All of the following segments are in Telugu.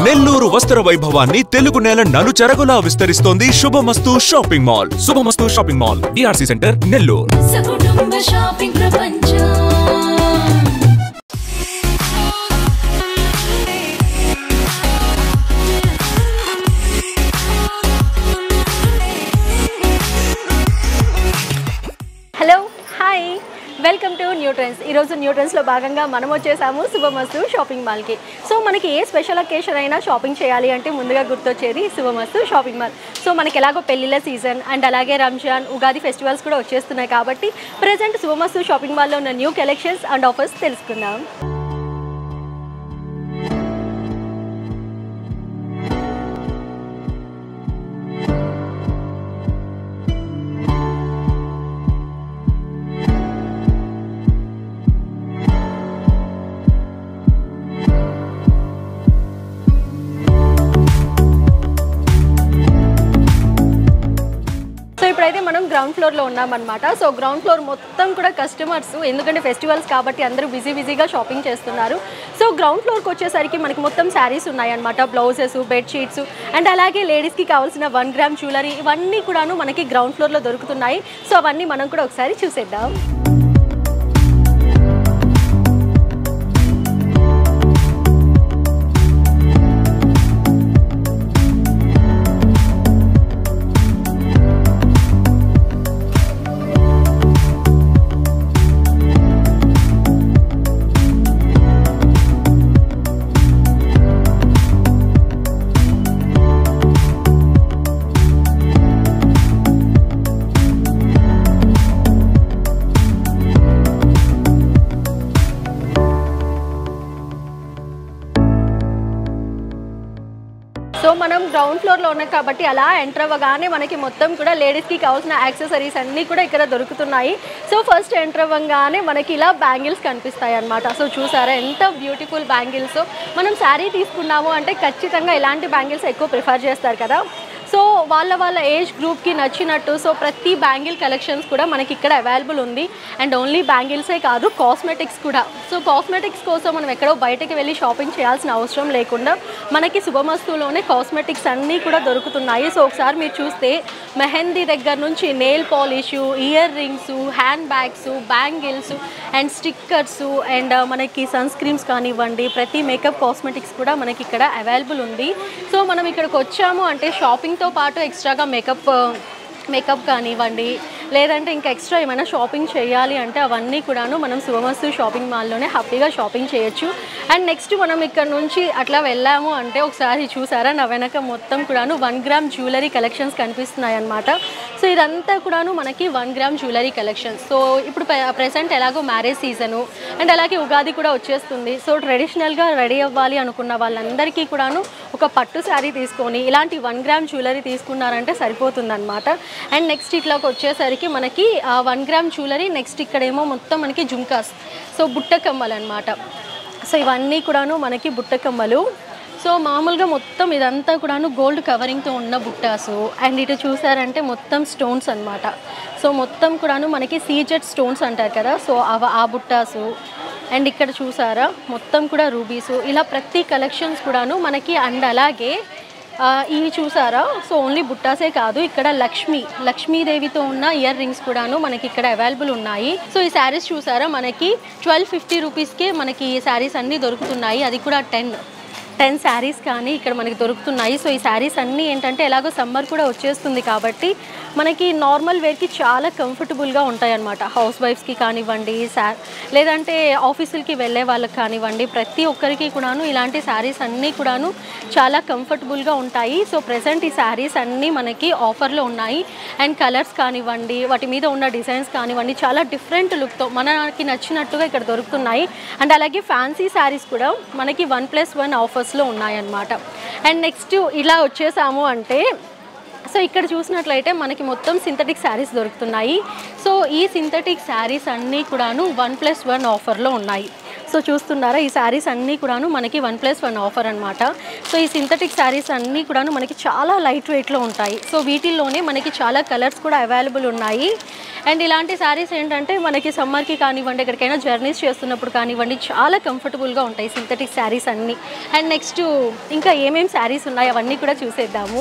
నెల్లూరు వస్త్ర వైభవాన్ని తెలుగు నేల నలుచెరగులా విస్తరిస్తోంది Shubhamastu shopping mall Shubhamastu shopping mall DRC centre Nellore సకుటుంబ షాపింగ్ ప్రపంచం hello hi welcome to new trends ఈరోజు న్యూ ట్రెండ్స్లో భాగంగా మనం వచ్చేసాము శుభమస్తు షాపింగ్ మాల్కి సో మనకి ఏ స్పెషల్ అకేషన్ అయినా షాపింగ్ చేయాలి అంటే ముందుగా గుర్తొచ్చేది శుభమస్తు షాపింగ్ మాల్ సో మనకి ఎలాగో పెళ్ళిళ్ళ సీజన్ అండ్ అలాగే రంజాన్ ఉగాది ఫెస్టివల్స్ కూడా వచ్చేస్తున్నాయి కాబట్టి ప్రజెంట్ శుభమస్తు షాపింగ్ మాల్లో ఉన్న న్యూ కలెక్షన్స్ అండ్ ఆఫర్స్ తెలుసుకుందాం సో ఇప్పుడైతే మనం గ్రౌండ్ ఫ్లోర్లో ఉన్నామన్నమాట సో గ్రౌండ్ ఫ్లోర్ మొత్తం కూడా కస్టమర్స్ ఎందుకంటే ఫెస్టివల్స్ కాబట్టి అందరూ బిజీ బిజీగా షాపింగ్ చేస్తున్నారు సో గ్రౌండ్ ఫ్లోర్కి వచ్చేసరికి మనకి మొత్తం శారీస్ ఉన్నాయన్నమాట బ్లౌజెస్ బెడ్షీట్స్ అండ్ అలాగే లేడీస్కి కావాల్సిన వన్ గ్రామ్ జ్యువెలరీ ఇవన్నీ కూడాను మనకి గ్రౌండ్ ఫ్లోర్లో దొరుకుతున్నాయి సో అవన్నీ మనం కూడా ఒకసారి చూసేద్దాం సో మనం గ్రౌండ్ ఫ్లోర్లో ఉన్నాం కాబట్టి అలా ఎంటర్ అవ్వగానే మనకి మొత్తం కూడా లేడీస్కి కావాల్సిన యాక్సెసరీస్ అన్నీ కూడా ఇక్కడ దొరుకుతున్నాయి సో ఫస్ట్ ఎంటర్ అవ్వగానే మనకి ఇలా బ్యాంగిల్స్ కనిపిస్తాయి అన్నమాట సో చూసారా ఎంత బ్యూటిఫుల్ బ్యాంగిల్స్ మనం శారీ తీసుకున్నాము అంటే ఖచ్చితంగా ఇలాంటి బ్యాంగిల్స్ ఎక్కువ ప్రిఫర్ చేస్తారు కదా సో వాళ్ళ వాళ్ళ ఏజ్ గ్రూప్కి నచ్చినట్టు సో ప్రతి బ్యాంగిల్ కలెక్షన్స్ కూడా మనకి ఇక్కడ అవైలబుల్ ఉంది అండ్ ఓన్లీ బ్యాంగిల్సే కాదు కాస్మెటిక్స్ కూడా సో కాస్మెటిక్స్ కోసం మనం ఎక్కడో బయటకి వెళ్ళి షాపింగ్ చేయాల్సిన అవసరం లేకుండా మనకి శుభమస్తులోనే కాస్మెటిక్స్ అన్నీ కూడా దొరుకుతున్నాయి సో ఒకసారి మీరు చూస్తే మెహందీ దగ్గర నుంచి nail polish ear rings hand bags bangles and stickers and మనకి సన్ స్క్రీమ్స్ కానివ్వండి ప్రతి మేకప్ కాస్మెటిక్స్ కూడా మనకి ఇక్కడ అవైలబుల్ ఉంది సో మనం ఇక్కడికి వచ్చాము అంటే షాపింగ్తో పాటు ఎక్స్ట్రాగా మేకప్ మేకప్ కానివ్వండి లేదంటే ఇంకా ఎక్స్ట్రా ఏమైనా షాపింగ్ చేయాలి అంటే అవన్నీ కూడాను మనం శుభమస్తు షాపింగ్ మాల్లోనే హ్యాపీగా షాపింగ్ చేయొచ్చు అండ్ నెక్స్ట్ మనం ఇక్కడ నుంచి అట్లా వెళ్ళాము అంటే ఒకసారి చూసారా నా వెనక మొత్తం కూడాను వన్ గ్రామ్ జ్యువెలరీ కలెక్షన్స్ కనిపిస్తున్నాయి అన్నమాట సో ఇదంతా కూడాను మనకి one gram jewellery collections so ఇప్పుడు ప్రెసెంట్ ఎలాగో మ్యారేజ్ సీజను అండ్ అలాగే ఉగాది కూడా వచ్చేస్తుంది సో ట్రెడిషనల్గా రెడీ అవ్వాలి అనుకున్న వాళ్ళందరికీ కూడాను ఒక పట్టు శారీ తీసుకొని ఇలాంటి వన్ గ్రామ్ జ్యువెలరీ తీసుకున్నారంటే సరిపోతుంది అనమాట అండ్ నెక్స్ట్ ఇట్లాకి వచ్చేసరికి మనకి వన్ గ్రామ్ జ్యువెలరీ నెక్స్ట్ ఇక్కడేమో మొత్తం మనకి జుంకాస్ సో బుట్ట కమ్మలు అనమాట సో ఇవన్నీ కూడాను మనకి బుట్ట కమ్మలు సో మామూలుగా మొత్తం ఇదంతా కూడాను గోల్డ్ కవరింగ్తో ఉన్న బుట్టాసు అండ్ ఇటు చూసారంటే మొత్తం స్టోన్స్ అన్నమాట సో మొత్తం కూడాను మనకి సీజెట్ స్టోన్స్ అంటారు కదా సో అవ ఆ బుట్టాసు అండ్ ఇక్కడ చూసారా మొత్తం కూడా రూబీసు ఇలా ప్రతి కలెక్షన్స్ కూడాను మనకి అండ్ అలాగే ఆ, ఇవి చూసారా సో ఓన్లీ బుట్టాసే కాదు ఇక్కడ లక్ష్మి లక్ష్మీదేవితో ఉన్న ఇయర్ రింగ్స్ కూడాను మనకి ఇక్కడ అవైలబుల్ ఉన్నాయి సో ఈ శారీస్ చూసారా మనకి ట్వెల్వ్ ఫిఫ్టీ రూపీస్కే మనకి ఈ శారీస్ అన్నీ దొరుకుతున్నాయి అది కూడా టెన్ టెన్ శారీస్ కానీ ఇక్కడ మనకి దొరుకుతున్నాయి సో ఈ శారీస్ అన్నీ ఏంటంటే ఎలాగో సమ్మర్ కూడా వచ్చేస్తుంది కాబట్టి మనకి నార్మల్ వేర్కి చాలా కంఫర్టబుల్గా ఉంటాయి అన్నమాట హౌస్ వైఫ్స్కి కానివ్వండి శా లేదంటే ఆఫీసులకి వెళ్ళే వాళ్ళకి కానివ్వండి ప్రతి ఒక్కరికి కూడాను ఇలాంటి శారీస్ అన్నీ కూడాను చాలా కంఫర్టబుల్గా ఉంటాయి సో ప్రజెంట్ ఈ శారీస్ అన్నీ మనకి ఆఫర్లో ఉన్నాయి అండ్ కలర్స్ కానివ్వండి వాటి మీద ఉన్న డిజైన్స్ కానివ్వండి చాలా డిఫరెంట్ లుక్తో మనకి నచ్చినట్టుగా ఇక్కడ దొరుకుతున్నాయి అండ్ అలాగే ఫ్యాన్సీ శారీస్ కూడా మనకి వన్ ప్లస్ వన్ ఆఫర్స్లో ఉన్నాయన్నమాట అండ్ నెక్స్ట్ ఇలా వచ్చేసాము అంటే సో ఇక్కడ చూసినట్లయితే మనకి మొత్తం సింథటిక్ శారీస్ దొరుకుతున్నాయి సో ఈ సింథటిక్ శారీస్ అన్నీ కూడాను వన్ ప్లస్ వన్ ఆఫర్లో ఉన్నాయి సో చూస్తున్నారా ఈ శారీస్ అన్నీ కూడాను మనకి వన్ ప్లస్ వన్ ఆఫర్ అనమాట సో ఈ సింథటిక్ శారీస్ అన్నీ కూడాను మనకి చాలా లైట్ వెయిట్లో ఉంటాయి సో వీటిల్లోనే మనకి చాలా కలర్స్ కూడా అవైలబుల్ ఉన్నాయి అండ్ ఇలాంటి శారీస్ ఏంటంటే మనకి సమ్మర్కి కానివ్వండి ఎక్కడికైనా జర్నీస్ చేస్తున్నప్పుడు కానివ్వండి చాలా కంఫర్టబుల్గా ఉంటాయి సింథటిక్ శారీస్ అన్నీ అండ్ నెక్స్ట్ ఇంకా ఏమేమి శారీస్ ఉన్నాయి అవన్నీ కూడా చూసేద్దాము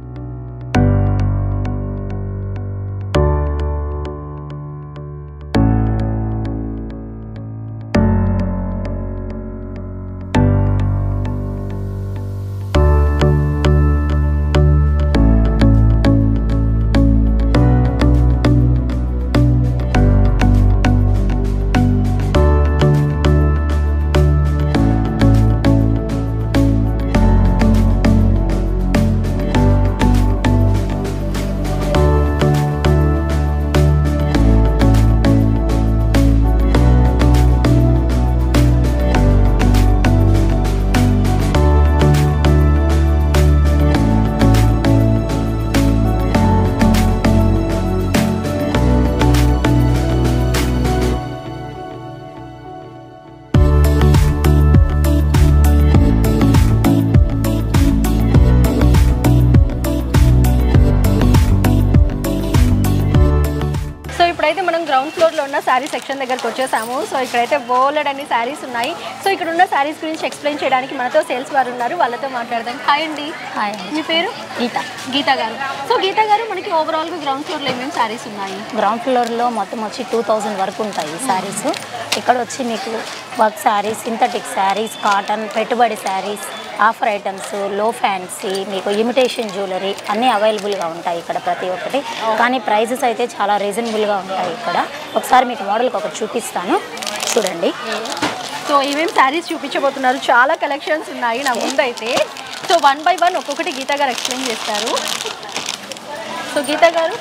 సో ఇప్పుడైతే మనం గ్రౌండ్ ఫ్లోర్లో ఉన్న శారీ సెక్షన్ దగ్గరకు వచ్చేసాము సో ఇక్కడైతే బోలెడ్ అన్ని శారీస్ ఉన్నాయి సో ఇక్కడ ఉన్న శారీస్ గురించి ఎక్స్ప్లెయిన్ చేయడానికి మనతో సేల్స్ వారు ఉన్నారు వాళ్ళతో మాట్లాడదాం హాయ్ అండి హాయ్ మీ పేరు గీత గీత గారు సో గీత గారు మనకి ఓవరాల్గా గ్రౌండ్ ఫ్లోర్లో ఏమేమి శారీస్ ఉన్నాయి గ్రౌండ్ ఫ్లోర్లో మొత్తం వచ్చి టూ థౌజండ్ వరకు ఉంటాయి శారీస్ ఇక్కడ వచ్చి మీకు work sarees synthetic sarees cotton పెట్టుబడి శారీస్ ఆఫర్ ఐటమ్స్ లో ఫ్యాన్సీ మీకు ఇమిటేషన్ జ్యువెలరీ అన్నీ అవైలబుల్గా ఉంటాయి ఇక్కడ ప్రతి ఒక్కటి కానీ ప్రైజెస్ అయితే చాలా రీజనబుల్గా ఉంటాయి ఇక్కడ ఒకసారి మీకు మోడల్కి ఒకటి చూపిస్తాను చూడండి సో ఏమేమి శారీస్ చూపించబోతున్నారు చాలా కలెక్షన్స్ ఉన్నాయి నా ముందు అయితే సో వన్ బై వన్ ఒక్కొక్కటి గీత గారు ఎక్స్ప్లెయిన్ చేస్తారు సో గీత గారు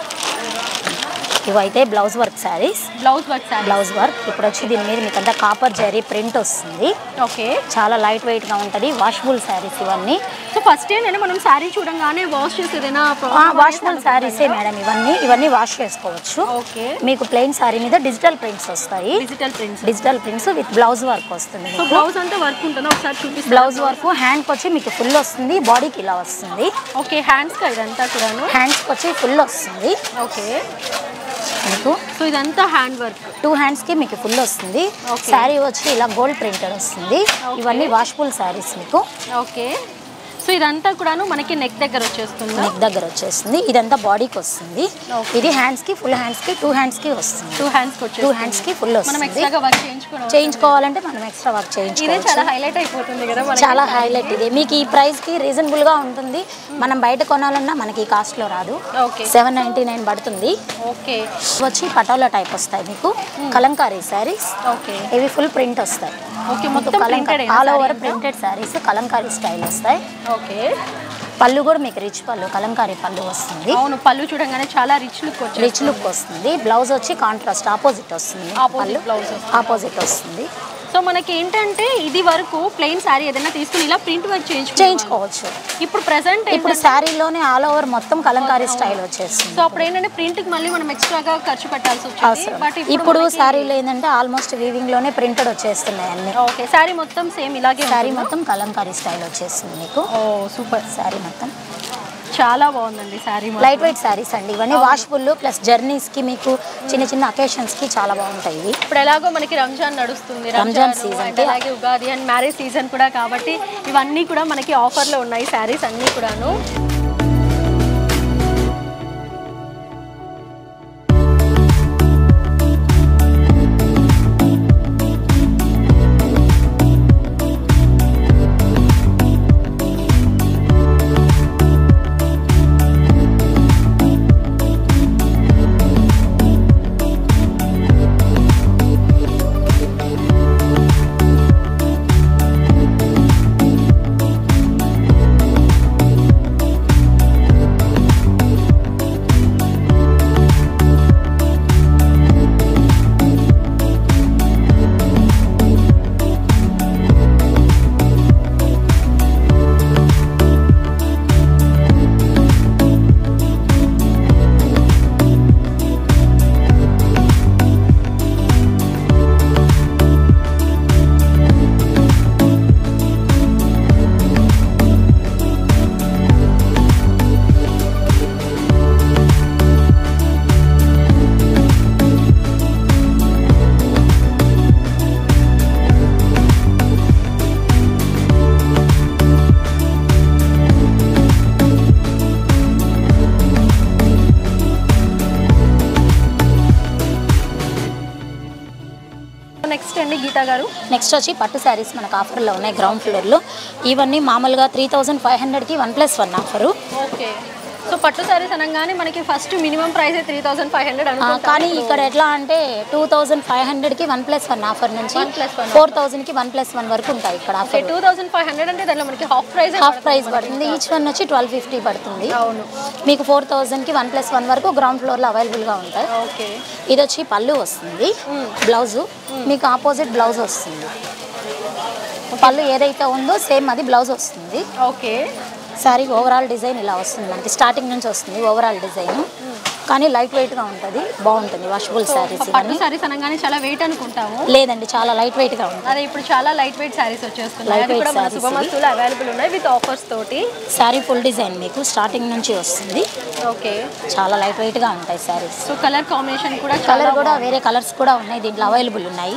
ఇవైతే blouse work sarees blouse work saree blouse work ఇప్పుడు వచ్చి దీని మీద మీకు అంతా కాపర్ జరీ ప్రింట్ వస్తుంది ఓకే చాలా లైట్ వెయిట్గా ఉంటుంది వాషబుల్ శారీస్ ఇవన్నీ సో ఫస్ట్ ఏంటంటే మనం శారీ చూడంగానే వాష్ చేసేదైనా వాషబుల్ శారీసే మేడం ఇవన్నీ ఇవన్నీ వాష్ చేసుకోవచ్చు ఓకే మీకు ప్లెయిన్ శారీ మీద డిజిటల్ ప్రింట్స్ వస్తాయి digital prints digital prints with blouse work వస్తుంది సో బ్లౌజ్ అంతా వర్క్ ఉంటుందా ఒకసారి చూపిస్తాను బ్లౌజ్ వర్క్ హ్యాండ్కి వచ్చి మీకు ఫుల్ వస్తుంది బాడీకి ఇలా వస్తుంది ఓకే హ్యాండ్స్ కా ఇదంతా కూడాను హ్యాండ్స్కి వచ్చి ఫుల్ వస్తుంది ఓకే మీకు సో ఇదంతా హ్యాండ్ వర్క్ టూ హ్యాండ్స్కి మీకు ఫుల్ వస్తుంది Okay. శారీ వచ్చి ఇలా గోల్డ్ ప్రింటెడ్ వస్తుంది Okay. ఇవన్నీ వాషబుల్ శారీస్ మీకు ఓకే సో ఇదంతా కూడాను మనకి నెక్ దగ్గర వచ్చేస్తుందా నెక్ దగ్గర వచ్చేస్తుంది ఇదంతా బాడీకి వస్తుంది Okay. ఇది హ్యాండ్స్కి ఫుల్ హ్యాండ్స్కి టూ హ్యాండ్స్కి వస్తుంది టూ హ్యాండ్స్ టూ వచ్చేస్తుంది హ్యాండ్స్కి ఫుల్ మనం వస్తుంది ఎక్స్ట్రాగా వర్క్ చేయించుకోవడం చేయించుకోవాలంటే మనం ఎక్స్ట్రా వర్క్ ఇదే చేయించుకోవచ్చు చాలా హైలైట్ అయిపోతుంది కదా మనకి. చాలా హైలైట్ ఇది మీకు ఈ ప్రైస్కి రీజనబుల్గా ఉంటుంది మనం బయట కొనాలన్నా మనకి ఈ కాస్ట్లో రాదు ఓకే సెవెన్ నైంటీ నైన్ పడుతుంది ఓకే వచ్చి పటోలా టైప్ వస్తాయి మీకు కలంకారీ శారీస్ ఓకే ఇవి ఫుల్ ప్రింట్ వస్తాయి ఓకే మొత్తం printed all over printed sarees kalamkari style వస్తాయి ఓకే పళ్ళు కూడా మీకు రిచ్ పళ్ళు కలంకారీ పళ్ళు వస్తుంది అవును పళ్ళు చూడంగానే చాలా రిచ్ లుక్ వచ్చి రిచ్ లుక్ వస్తుంది బ్లౌజ్ వచ్చి కాంట్రాస్ట్ ఆపోజిట్ వస్తుంది Opposite blouse వస్తుంది. ఆపోజిట్ వస్తుంది సో మనకి ఏంటంటే ఇది వరకు ప్లెయిన్ శారీ ఏదైనా తీసుకుని ఇలా ప్రింట్ వర్క్ చేయించుకో చేయించుకోవచ్చు ఇప్పుడు ప్రెసెంట్ ఇప్పుడు శారీలోనే ఆల్ ఓవర్ మొత్తం కలంకారీ స్టైల్ వచ్చేస్తుంది సో అప్పుడు ఏంటంటే ప్రింట్ కి మళ్ళీ మనం ఎక్స్ట్రాగా ఖర్చు పెట్టాల్సి వచ్చింది అవసరం బట్ ఇప్పుడు శారీలో ఏంటంటే ఆల్మోస్ట్ వీవింగ్ లోనే ప్రింటెడ్ వచ్చేస్తున్నాయి అన్ని ఓకే శారీ మొత్తం సేమ్ ఇలాగే శారీ మొత్తం కలంకారీ స్టైల్ వచ్చేస్తుంది మీకు ఓ సూపర్ శారీ మొత్తం చాలా బాగుందండి శారీ లైట్ వెయిట్ శారీస్ అండి ఇవన్నీ వాషబుల్ ప్లస్ జర్నీస్ కి మీకు చిన్న చిన్న అకేషన్స్ కి చాలా బాగుంటాయి ఇవి ఇప్పుడు ఎలాగో మనకి రంజాన్ నడుస్తుంది రంజాన్ రంజాన్ season అండ్ అలాగే ఉగాది అండ్ మ్యారేజ్ సీజన్ కూడా కాబట్టి ఇవన్నీ కూడా మనకి ఆఫర్లో ఉన్నాయి శారీస్ అన్నీ కూడాను నెక్స్ట్ అండి గీతా గారు నెక్స్ట్ వచ్చి పట్టు శారీస్ మనకు ఆఫర్లో ఉన్నాయి గ్రౌండ్ ఫ్లోర్లో ఇవన్నీ మామూలుగా త్రీ థౌజండ్ ఫైవ్ హండ్రెడ్కి one plus one offer okay so పట్టు సారీస్ అనగానే మనకి first minimum price three thousand five hundred ఆ, కానీ ఇక్కడ ఎట్లా అంటే టూ థౌజండ్ ఫైవ్ హండ్రెడ్కి వన్ ప్లస్ వన్ ఆఫర్ నుంచి One plus one ఫోర్ థౌజండ్కి వన్ ప్లస్ వన్ వరకు ఉంటాయి ఇక్కడ offer two thousand five hundred అంటే దాంట్లో మనకి హాఫ్ ప్రైస్ హాఫ్ ప్రైస్ పడుతుంది ఈచ్ వన్ వచ్చి ట్వెల్వ్ ఫిఫ్టీ పడుతుంది అవును మీకు ఫోర్ థౌజండ్కి వన్ ప్లస్ వన్ వరకు గ్రౌండ్ ఫ్లోర్లో అవైలబుల్గా ఉంటాయి ఓకే ఇది వచ్చి పళ్ళు వస్తుంది బ్లౌజు మీకు ఆపోజిట్ బ్లౌజ్ వస్తుంది పళ్ళు ఏదైతే ఉందో సేమ్ అది బ్లౌజ్ వస్తుంది ఓకే శారీ ఓవరాల్ డిజైన్ ఇలా వస్తుంది మనకి స్టార్టింగ్ నుంచి వస్తుంది ఓవరాల్ డిజైన్ కానీ లైట్ వెయిట్గా ఉంటుంది బాగుంటుంది వాషబుల్ శారీస్ పట్టు ఇవన్నీ సారీస్ అనగానే చాలా వెయిట్ అనుకుంటాము లేదండి చాలా లైట్ వెయిట్గా ఉంటుంది అదే ఇప్పుడు చాలా లైట్ వెయిట్ శారీస్ వచ్చేస్తున్నాయి Light అది weight కూడా మన sarees శుభమస్తులు అవైలబుల్ ఉన్నాయి విత్ ఆఫర్స్ తోటి శారీ ఫుల్ డిజైన్ మీకు స్టార్టింగ్ నుంచి వస్తుంది ఓకే చాలా లైట్ వెయిట్గా ఉంటాయి శారీస్ సో కలర్ కాంబినేషన్ కూడా చాలా కలర్ కూడా వేరే కలర్స్ కూడా ఉన్నాయి దీంట్లో అవైలబుల్ ఉన్నాయి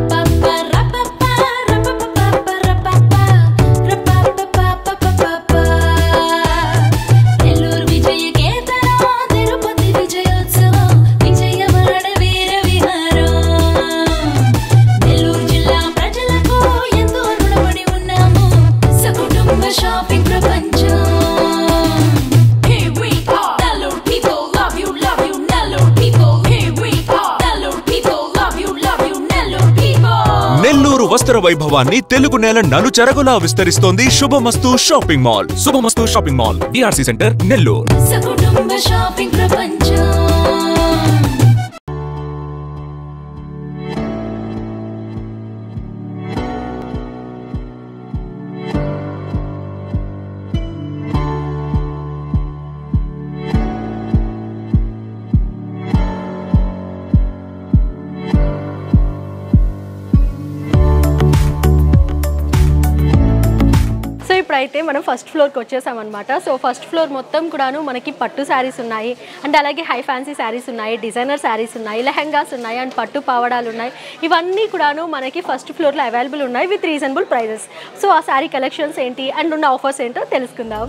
నెల్లూరు విజయ కేతనం తిరుపతి విజయోత్సవం విజయవాడ వీర విహారం నెల్లూరు జిల్లా ప్రజలకు ఎంతో రుణపడి ఉన్నాము సకుటుంబ షాపింగ్ ప్రపంచం Here we are, Nellore people love you, love you, Nellore people. Here we are, Nellore people love you, love you, Nellore people. Nellore వస్త్ర వైభవాన్ని తెలుగు నేల నలుచెరగులా విస్తరిస్తోంది Shubhamastu shopping mall Shubhamastu shopping mall DRC centre Nellore సకుటుంబ షాపింగ్ ప్రపంచం సో ఇప్పుడైతే మనం ఫస్ట్ ఫ్లోర్కి వచ్చేసామన్నమాట సో ఫస్ట్ ఫ్లోర్ మొత్తం కూడాను మనకి పట్టు శారీస్ ఉన్నాయి అండ్ అలాగే హై ఫ్యాన్సీ శారీస్ ఉన్నాయి డిజైనర్ శారీస్ ఉన్నాయి లెహంగాస్ ఉన్నాయి అండ్ పట్టు పావడాలు ఉన్నాయి ఇవన్నీ కూడాను మనకి ఫస్ట్ ఫ్లోర్లో అవైలబుల్ ఉన్నాయి విత్ రీజనబుల్ ప్రైజెస్ సో ఆ శారీ కలెక్షన్స్ ఏంటి అండ్ ఉన్న ఆఫర్స్ ఏంటో తెలుసుకుందాం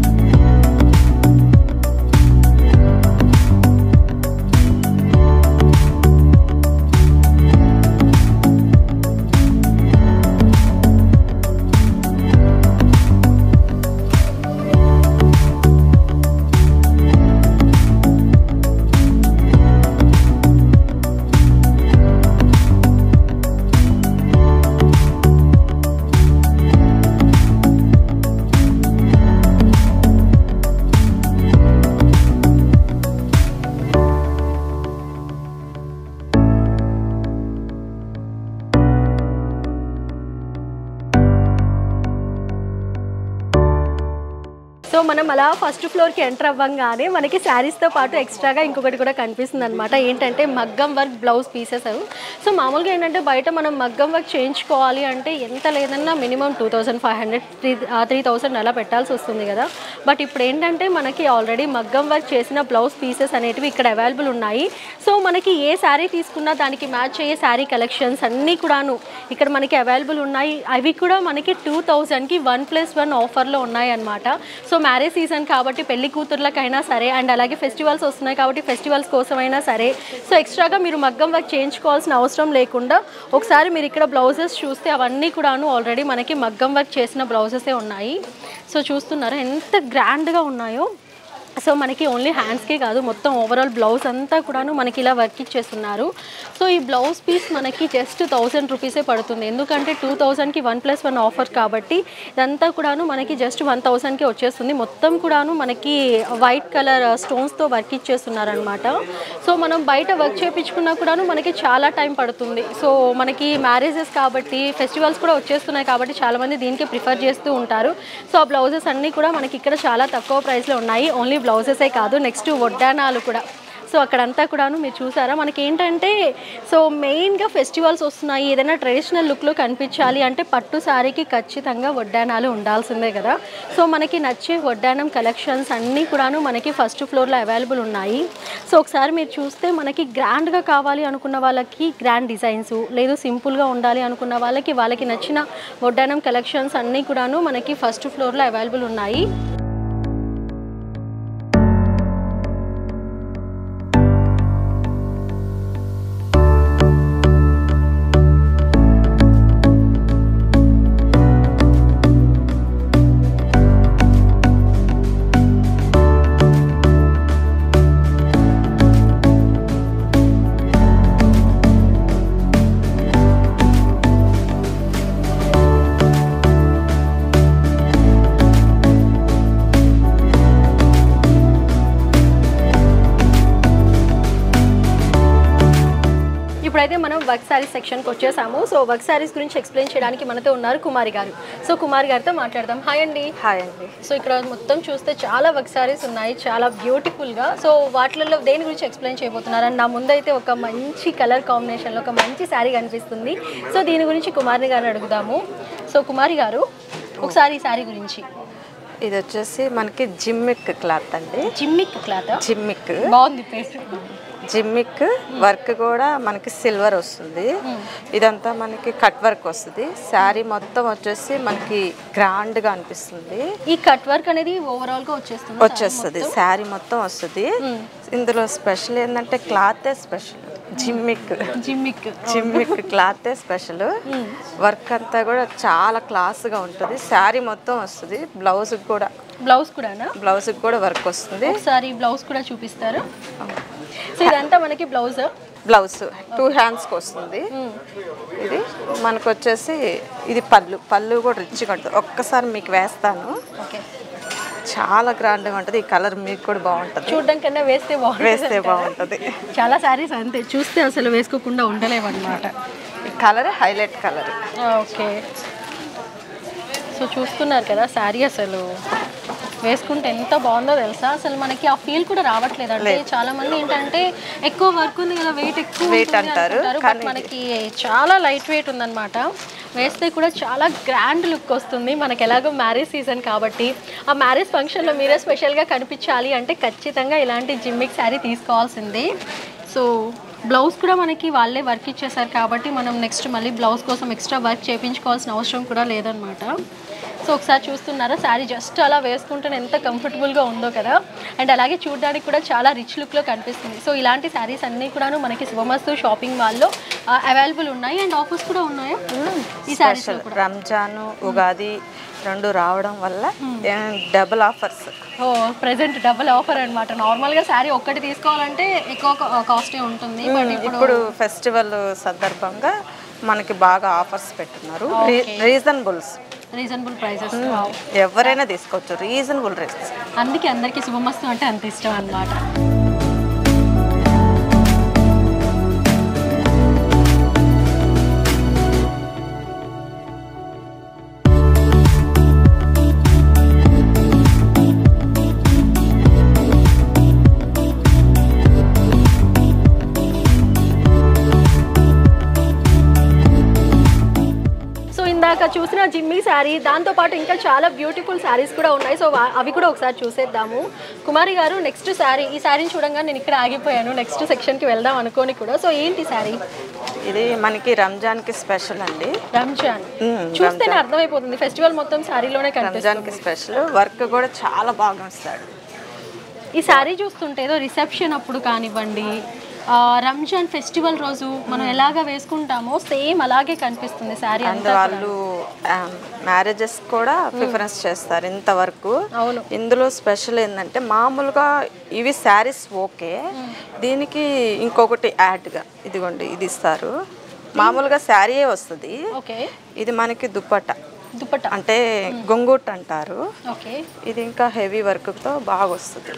సో మనం అలా ఫస్ట్ ఫ్లోర్కి ఎంటర్ అవ్వంగానే మనకి శారీస్తో పాటు ఎక్స్ట్రాగా ఇంకొకటి కూడా కనిపిస్తుంది అనమాట ఏంటంటే మగ్గం వర్క్ బ్లౌజ్ పీసెస్ అవి సో మామూలుగా ఏంటంటే బయట మనం మగ్గం వర్క్ చేయించుకోవాలి అంటే ఎంత లేదన్నా minimum two thousand five hundred three three thousand అలా పెట్టాల్సి వస్తుంది కదా బట్ ఇప్పుడు ఏంటంటే మనకి ఆల్రెడీ మగ్గం వర్క్ చేసిన బ్లౌజ్ పీసెస్ అనేటివి ఇక్కడ అవైలబుల్ ఉన్నాయి సో మనకి ఏ శారీ తీసుకున్నా దానికి మ్యాచ్ అయ్యే శారీ కలెక్షన్స్ అన్నీ కూడాను ఇక్కడ మనకి అవైలబుల్ ఉన్నాయి అవి కూడా మనకి టూ థౌజండ్కి వన్ ప్లస్ వన్ ఆఫర్లో ఉన్నాయి అనమాట సో మ్యారేజ్ సీజన్ కాబట్టి పెళ్లి కూతుర్లకైనా సరే అండ్ అలాగే ఫెస్టివల్స్ వస్తున్నాయి కాబట్టి ఫెస్టివల్స్ కోసమైనా సరే సో ఎక్స్ట్రాగా మీరు మగ్గం వర్క్ చేయించుకోవాల్సిన అవసరం లేకుండా ఒకసారి మీరు ఇక్కడ బ్లౌజెస్ చూస్తే అవన్నీ కూడాను ఆల్రెడీ మనకి మగ్గం వర్క్ చేసిన బ్లౌజెసే ఉన్నాయి సో చూస్తున్నారా ఎంత గ్రాండ్గా ఉన్నాయో సో మనకి ఓన్లీ హ్యాండ్స్కే కాదు మొత్తం ఓవరాల్ బ్లౌజ్ అంతా కూడాను మనకి ఇలా వర్క్ ఇచ్చేస్తున్నారు సో ఈ బ్లౌజ్ పీస్ మనకి జస్ట్ థౌసండ్ రూపీసే పడుతుంది ఎందుకంటే టూ థౌసండ్కి వన్ ప్లస్ వన్ ఆఫర్ కాబట్టి ఇదంతా కూడాను మనకి జస్ట్ వన్ థౌసండ్కి వచ్చేస్తుంది మొత్తం కూడాను మనకి వైట్ కలర్ స్టోన్స్తో వర్క్ ఇచ్చేస్తున్నారు అనమాట సో మనం బయట వర్క్ చేయించుకున్నా కూడాను మనకి చాలా టైం పడుతుంది సో మనకి మ్యారేజెస్ కాబట్టి ఫెస్టివల్స్ కూడా వచ్చేస్తున్నాయి కాబట్టి చాలామంది దీనికి ప్రిఫర్ చేస్తూ ఉంటారు సో ఆ బ్లౌజెస్ అన్నీ కూడా మనకి ఇక్కడ చాలా తక్కువ ప్రైస్లో ఉన్నాయి ఓన్లీ బ్లౌజెసే కాదు నెక్స్ట్ వడ్డానాలు కూడా సో అక్కడంతా కూడాను మీరు చూసారా మనకి ఏంటంటే సో మెయిన్గా ఫెస్టివల్స్ వస్తున్నాయి ఏదైనా ట్రెడిషనల్ లుక్లో కనిపించాలి అంటే పట్టు శారీకి ఖచ్చితంగా వడ్డానాలు ఉండాల్సిందే కదా సో మనకి నచ్చే వడ్డానం కలెక్షన్స్ అన్నీ కూడాను మనకి ఫస్ట్ ఫ్లోర్లో అవైలబుల్ ఉన్నాయి సో ఒకసారి మీరు చూస్తే మనకి గ్రాండ్గా కావాలి అనుకున్న వాళ్ళకి గ్రాండ్ డిజైన్స్ లేదు సింపుల్గా ఉండాలి అనుకున్న వాళ్ళకి వాళ్ళకి నచ్చిన వడ్డానం కలెక్షన్స్ అన్నీ కూడాను మనకి ఫస్ట్ ఫ్లోర్లో అవైలబుల్ ఉన్నాయి ఇప్పుడైతే మనం వర్క్ శారీస్ సెక్షన్కి వచ్చేసాము సో వర్క్ శారీస్ గురించి ఎక్స్ప్లెయిన్ చేయడానికి మనతో ఉన్నారు కుమారి గారు సో కుమారి గారితో మాట్లాడదాం హాయ్ అండి హాయ్ అండి సో ఇక్కడ మొత్తం చూస్తే చాలా వర్క్ శారీస్ ఉన్నాయి చాలా బ్యూటిఫుల్గా సో వాటిలలో దేని గురించి ఎక్స్ప్లెయిన్ చేయబోతున్నారు అండ్ నా ముందైతే ఒక మంచి కలర్ కాంబినేషన్లో ఒక మంచి శారీ కనిపిస్తుంది సో దీని గురించి కుమారి గారిని అడుగుదాము సో కుమారి గారు ఒకసారి ఈ శారీ గురించి ఇది వచ్చేసి మనకి జిమ్మిక్ క్లాత్ అండి జిమ్మిక్ క్లాత్ జిమ్మిక్ బాగుంది పేరు జిమ్మిక్ వర్క్ కూడా మనకి సిల్వర్ వస్తుంది ఇదంతా మనకి కట్ వర్క్ వస్తుంది శారీ మొత్తం వచ్చేసి మనకి గ్రాండ్ గా అనిపిస్తుంది ఈ కట్ వర్క్ అనేది ఓవరాల్ గా వచ్చేస్తుంది వచ్చేస్తుంది శారీ మొత్తం వస్తుంది ఇందులో స్పెషల్ ఏంటంటే క్లాతే స్పెషల్ జిమ్మిక్ జిమ్మిక్ జిమ్మిక్ క్లాతే స్పెషల్ వర్క్ అంతా కూడా చాలా క్లాస్గా ఉంటుంది శారీ మొత్తం వస్తుంది బ్లౌజ్ కూడా బ్లౌజ్ కూడానా బ్లౌజ్కి కూడా వర్క్ వస్తుంది ఒకసారి బ్లౌజ్ కూడా చూపిస్తారు సో ఇదంతా మనకి బ్లౌజ్ బ్లౌజ్ టూ హ్యాండ్స్కి వస్తుంది ఇది మనకు వచ్చేసి ఇది పళ్ళు పళ్ళు కూడా రిచ్గా ఉంటుంది ఒక్కసారి మీకు వేస్తాను ఓకే చాలా గ్రాండ్గా ఉంటుంది ఈ కలర్ మీకు కూడా బాగుంటుంది చూడడం కన్నా వేస్తే బాగుంటుంది వేస్తే బాగుంటుంది చాలా శారీస్ అంతే చూస్తే అసలు వేసుకోకుండా ఉండలేవు అనమాట ఈ colour highlight colour okay so చూస్తున్నారు కదా శారీ అసలు వేసుకుంటే ఎంత బాగుందో తెలుసా అసలు మనకి ఆ ఫీల్ కూడా రావట్లేదు అంటే చాలా మంది ఏంటంటే ఎక్కువ వర్క్ ఉంది కదా వెయిట్ ఎక్కువ Weight ఉంటుంది అంటారు, అనుకుంటారు. బట్ మనకి చాలా లైట్ వెయిట్ ఉందన్నమాట వేస్తే కూడా చాలా గ్రాండ్ లుక్ వస్తుంది మనకి ఎలాగో మ్యారేజ్ సీజన్ కాబట్టి ఆ మ్యారేజ్ ఫంక్షన్లో మీరే స్పెషల్గా కనిపించాలి అంటే ఖచ్చితంగా ఇలాంటి జిమ్మిక్ శారీ తీసుకోవాల్సిందే సో బ్లౌజ్ కూడా మనకి వాళ్ళే వర్క్ ఇచ్చేసారు కాబట్టి మనం నెక్స్ట్ మళ్ళీ బ్లౌజ్ కోసం ఎక్స్ట్రా వర్క్ చేయించుకోవాల్సిన అవసరం కూడా లేదనమాట సో ఒకసారి చూస్తున్నారా శారీ జస్ట్ అలా వేసుకుంటే ఎంత కంఫర్టబుల్గా ఉందో కదా అండ్ అలాగే చూడడానికి కూడా చాలా రిచ్ లుక్లో కనిపిస్తుంది సో ఇలాంటి శారీస్ అన్నీ కూడాను మనకి శుభమస్తు షాపింగ్ మాల్లో అవైలబుల్ ఉన్నాయి అండ్ ఆఫర్స్ కూడా ఉన్నాయా ఈ శారీస్ స్పెషల్ రంజాన్ ఉగాది రెండు రావడం వల్ల డబుల్ ఆఫర్స్ ఓ ప్రెసెంట్ డబుల్ ఆఫర్ అనమాట నార్మల్గా శారీ ఒక్కటి తీసుకోవాలంటే ఎక్కువ కాస్టే ఉంటుంది బట్ ఇప్పుడు ఇప్పుడు ఫెస్టివల్ సందర్భంగా మనకి బాగా ఆఫర్స్ పెట్టున్నారు రీజనబుల్స్ రీజనబుల్ ప్రైజెస్ ఎవరైనా తీసుకోవచ్చు రీజనబుల్ రేట్స్ అందుకే అందరికీ శుభమస్తు అంటే అంత ఇష్టం అన్నమాట సో ఇందాక చూసిన జిమ్మి శారీ దాంతో పాటు ఇంకా చాలా బ్యూటిఫుల్ శారీస్ కూడా ఉన్నాయి సో వా- అవి కూడా ఒకసారి చూసేద్దాము కుమారి గారు నెక్స్ట్ శారీ ఈ శారీని చూడంగా నేను ఇక్కడ ఆగిపోయాను నెక్స్ట్ సెక్షన్కి వెళ్దాం అనుకోని కూడా సో ఏంటి శారీ ఇది మనకి రంజాన్కి స్పెషల్ అండి రంజాన్ మ్మ్, చూస్తేనే అర్థమైపోతుంది ఫెస్టివల్ మొత్తం శారీలోనే కనిపిస్తుంది రంజాన్కి స్పెషల్ వర్క్ కూడా చాలా బాగా వస్తాడు ఈ శారీ చూస్తుంటే ఏదో రిసెప్షన్ అప్పుడు కానివ్వండి ఆ, రంజాన్ ఫెస్టివల్ రోజు మనం ఎలాగ వేసుకుంటామో సేమ్ అలాగే కనిపిస్తుంది శారీ అండ్ అంతా వాళ్ళు మ్యారేజెస్ కూడా ప్రిఫరెన్స్ చేస్తారు ఇంతవరకు అవును. ఇందులో స్పెషల్ ఏంటంటే మామూలుగా ఇవి శారీస్ ఓకే దీనికి ఇంకొకటి యాడ్గా ఇదిగోండి ఇది ఇస్తారు మామూలుగా శారీయే వస్తుంది ఓకే ఇది మనకి దుప్పట దుపట్టా అంటే గొంగుట్ అంటారు ఓకే ఇది ఇంకా హెవీ వర్క్తో బాగా వస్తుంది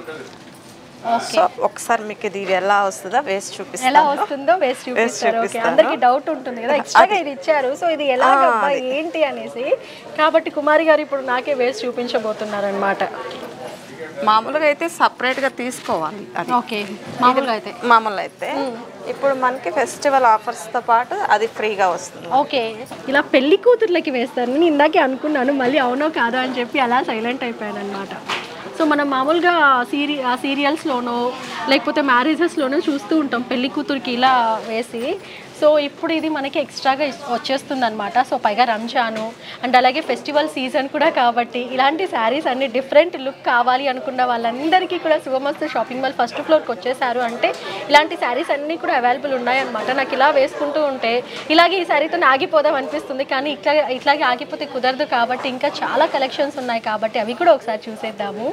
ఓకే సో ఒకసారి మీకు ఇది ఎలా వస్తుందో వేసి ఎలా చూపిస్తాను వస్తుందో వేసి చూపిస్తారు ఓకే చూపిస్తాను. అందరికి డౌట్ ఉంటుంది కదా ఎక్స్ట్రాగా ఇది ఇచ్చారు సో ఇది ఎలాగబ్బా ఏంటి అనేసి కాబట్టి కుమారి గారు ఇప్పుడు నాకే వేసి చూపించబోతున్నారు అనమాట మామూలుగా అయితే సపరేట్గా తీసుకోవాలి అది ఓకే మామూలుగా అయితే మామూలు అయితే ఇప్పుడు మనకి ఫెస్టివల్ ఆఫర్స్తో పాటు అది ఫ్రీగా వస్తుంది ఓకే ఇలా పెళ్లి కూతుర్లకి వేస్తారు నేను ఇందాకే అనుకున్నాను మళ్ళీ అవునో కాదో అని చెప్పి అలా సైలెంట్ అయిపోయాను అనమాట సో మనం మామూలుగా సీరి ఆ సీరియల్స్లోనో లేకపోతే మ్యారేజెస్లోనో చూస్తూ ఉంటాం పెళ్లి కూతురికి ఇలా వేసి సో ఇప్పుడు ఇది మనకి ఎక్స్ట్రాగా వచ్చేస్తుంది అనమాట సో పైగా రంజాను అండ్ అలాగే ఫెస్టివల్ సీజన్ కూడా కాబట్టి ఇలాంటి శారీస్ అన్ని డిఫరెంట్ లుక్ కావాలి అనుకున్న వాళ్ళందరికీ కూడా శుభమస్తు షాపింగ్ మాల్ ఫస్ట్ ఫ్లోర్కి వచ్చేసారు అంటే ఇలాంటి శారీస్ అన్నీ కూడా అవైలబుల్ ఉన్నాయన్నమాట నాకు ఇలా వేసుకుంటూ ఉంటే ఇలాగే ఈ శారీతో ఆగిపోదాం అనిపిస్తుంది కానీ ఇట్లా ఇట్లాగే ఆగిపోతే కుదరదు కాబట్టి ఇంకా చాలా కలెక్షన్స్ ఉన్నాయి కాబట్టి అవి కూడా ఒకసారి చూసేద్దాము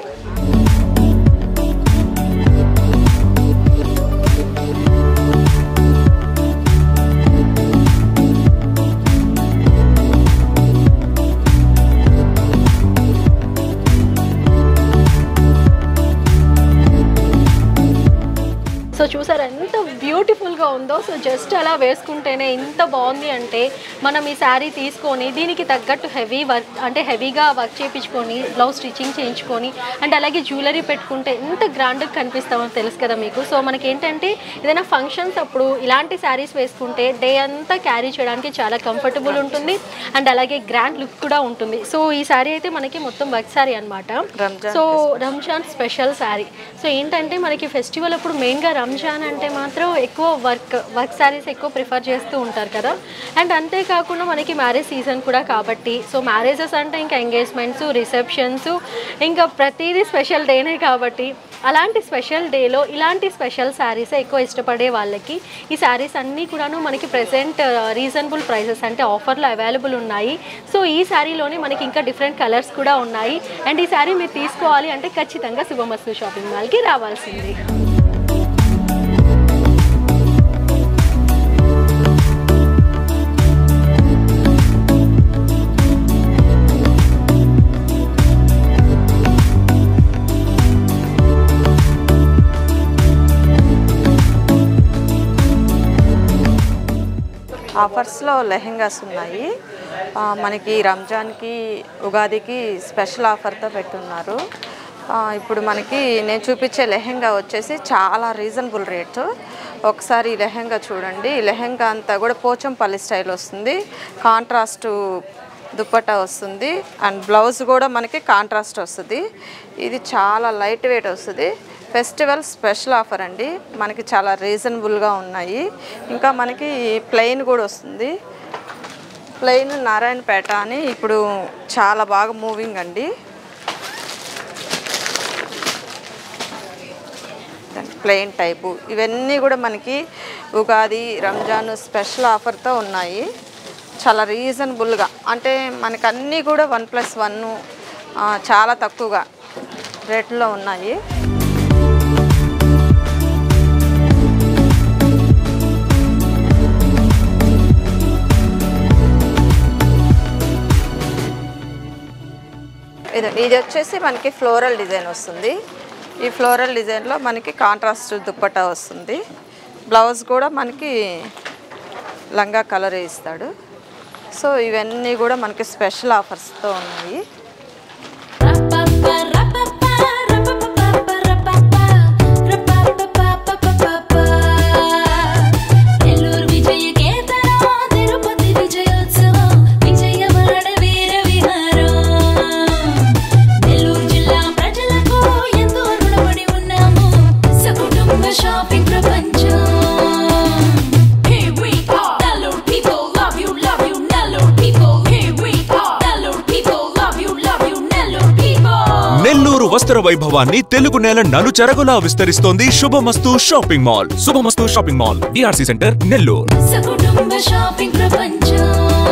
సో చూసారా ఎంత బ్యూటిఫుల్గా ఉందో సో జస్ట్ అలా వేసుకుంటేనే ఇంత బాగుంది అంటే మనం ఈ శారీ తీసుకొని దీనికి తగ్గట్టు హెవీ వర్క్ అంటే హెవీగా వర్క్ చేయించుకొని బ్లౌజ్ స్టిచ్చింగ్ చేయించుకొని అండ్ అలాగే జ్యువెలరీ పెట్టుకుంటే ఎంత గ్రాండ్గా కనిపిస్తామో తెలుసు కదా మీకు సో మనకి ఏంటంటే ఏదైనా ఫంక్షన్స్ అప్పుడు ఇలాంటి శారీస్ వేసుకుంటే డే అంతా క్యారీ చేయడానికి చాలా కంఫర్టబుల్ ఉంటుంది అండ్ అలాగే గ్రాండ్ లుక్ కూడా ఉంటుంది సో ఈ శారీ అయితే మనకి మొత్తం వర్క్ శారీ అనమాట Ramzan so Ramzan special saree so ఏంటంటే మనకి ఫెస్టివల్ అప్పుడు మెయిన్గా రంజాన్ అంటే మాత్రం ఎక్కువ వర్క్ వర్క్ శారీస్ ఎక్కువ ప్రిఫర్ చేస్తూ ఉంటారు కదా అండ్ అంతేకాకుండా మనకి మ్యారేజ్ సీజన్ కూడా కాబట్టి సో మ్యారేజెస్ అంటే ఇంకా ఎంగేజ్మెంట్స్ రిసెప్షన్స్ ఇంకా ప్రతిదీ స్పెషల్ డేనే కాబట్టి అలాంటి స్పెషల్ డేలో ఇలాంటి స్పెషల్ శారీసే ఎక్కువ ఇష్టపడే వాళ్ళకి ఈ శారీస్ అన్నీ కూడాను మనకి ప్రెసెంట్ రీజనబుల్ ప్రైసెస్ అంటే ఆఫర్లో అవైలబుల్ ఉన్నాయి సో ఈ శారీలోనే మనకి ఇంకా డిఫరెంట్ కలర్స్ కూడా ఉన్నాయి అండ్ ఈ శారీ మీరు తీసుకోవాలి అంటే ఖచ్చితంగా శుభమస్తు షాపింగ్ మాల్కి రావాల్సింది ఆఫర్స్లో లెహెంగాస్ ఉన్నాయి ఆ, మనకి రంజాన్కి ఉగాదికి స్పెషల్ ఆఫర్తో పెట్టున్నారు ఆ, ఇప్పుడు మనకి నేను చూపించే లెహెంగా వచ్చేసి చాలా రీజనబుల్ రేటు ఒకసారి ఈ లెహెంగా చూడండి ఈ లెహెంగా అంతా కూడా పోచంపల్లి స్టైల్ వస్తుంది కాంట్రాస్ట్ దుప్పట్టా వస్తుంది అండ్ బ్లౌజ్ కూడా మనకి కాంట్రాస్ట్ వస్తుంది ఇది చాలా లైట్ వెయిట్ వస్తుంది ఫెస్టివల్ స్పెషల్ ఆఫర్ అండి మనకి చాలా రీజనబుల్గా ఉన్నాయి ఇంకా మనకి ప్లెయిన్ కూడా వస్తుంది ప్లెయిన్ నారాయణపేట అని ఇప్పుడు చాలా బాగా మూవింగ్ అండి ప్లెయిన్ టైపు ఇవన్నీ కూడా మనకి ఉగాది రంజాన్ స్పెషల్ ఆఫర్తో ఉన్నాయి చాలా రీజనబుల్గా అంటే మనకి అన్నీ కూడా వన్ ప్లస్ వన్ చాలా తక్కువగా రేట్లో ఉన్నాయి ఇది ఇది వచ్చేసి మనకి ఫ్లోరల్ డిజైన్ వస్తుంది ఈ ఫ్లోరల్ డిజైన్లో మనకి కాంట్రాస్ట్ దుప్పట్టా వస్తుంది బ్లౌజ్ కూడా మనకి లంగా కలర్ ఇస్తాడు సో ఇవన్నీ కూడా మనకి స్పెషల్ ఆఫర్స్తో ఉన్నాయి నెల్లూరు విజయ కేతనం తిరుపతి విజయోత్సవం విజయవాడ వీర విహారం నెల్లూరు జిల్లా ప్రజలకు ఎంతో రుణపడి ఉన్నాము సకుటుంబ షాపింగ్ ప్రపంచం Here we are, Nellore people love you, love you, Nellore people. Here we are, Nellore people love you, love you, Nellore people. Nellore వస్త్ర వైభవాన్ని తెలుగు నేల నలుచెరగులా విస్తరిస్తోంది Shubhamastu shopping mall Shubhamastu shopping mall DRC centre Nellore సకుటుంబ షాపింగ్ ప్రపంచం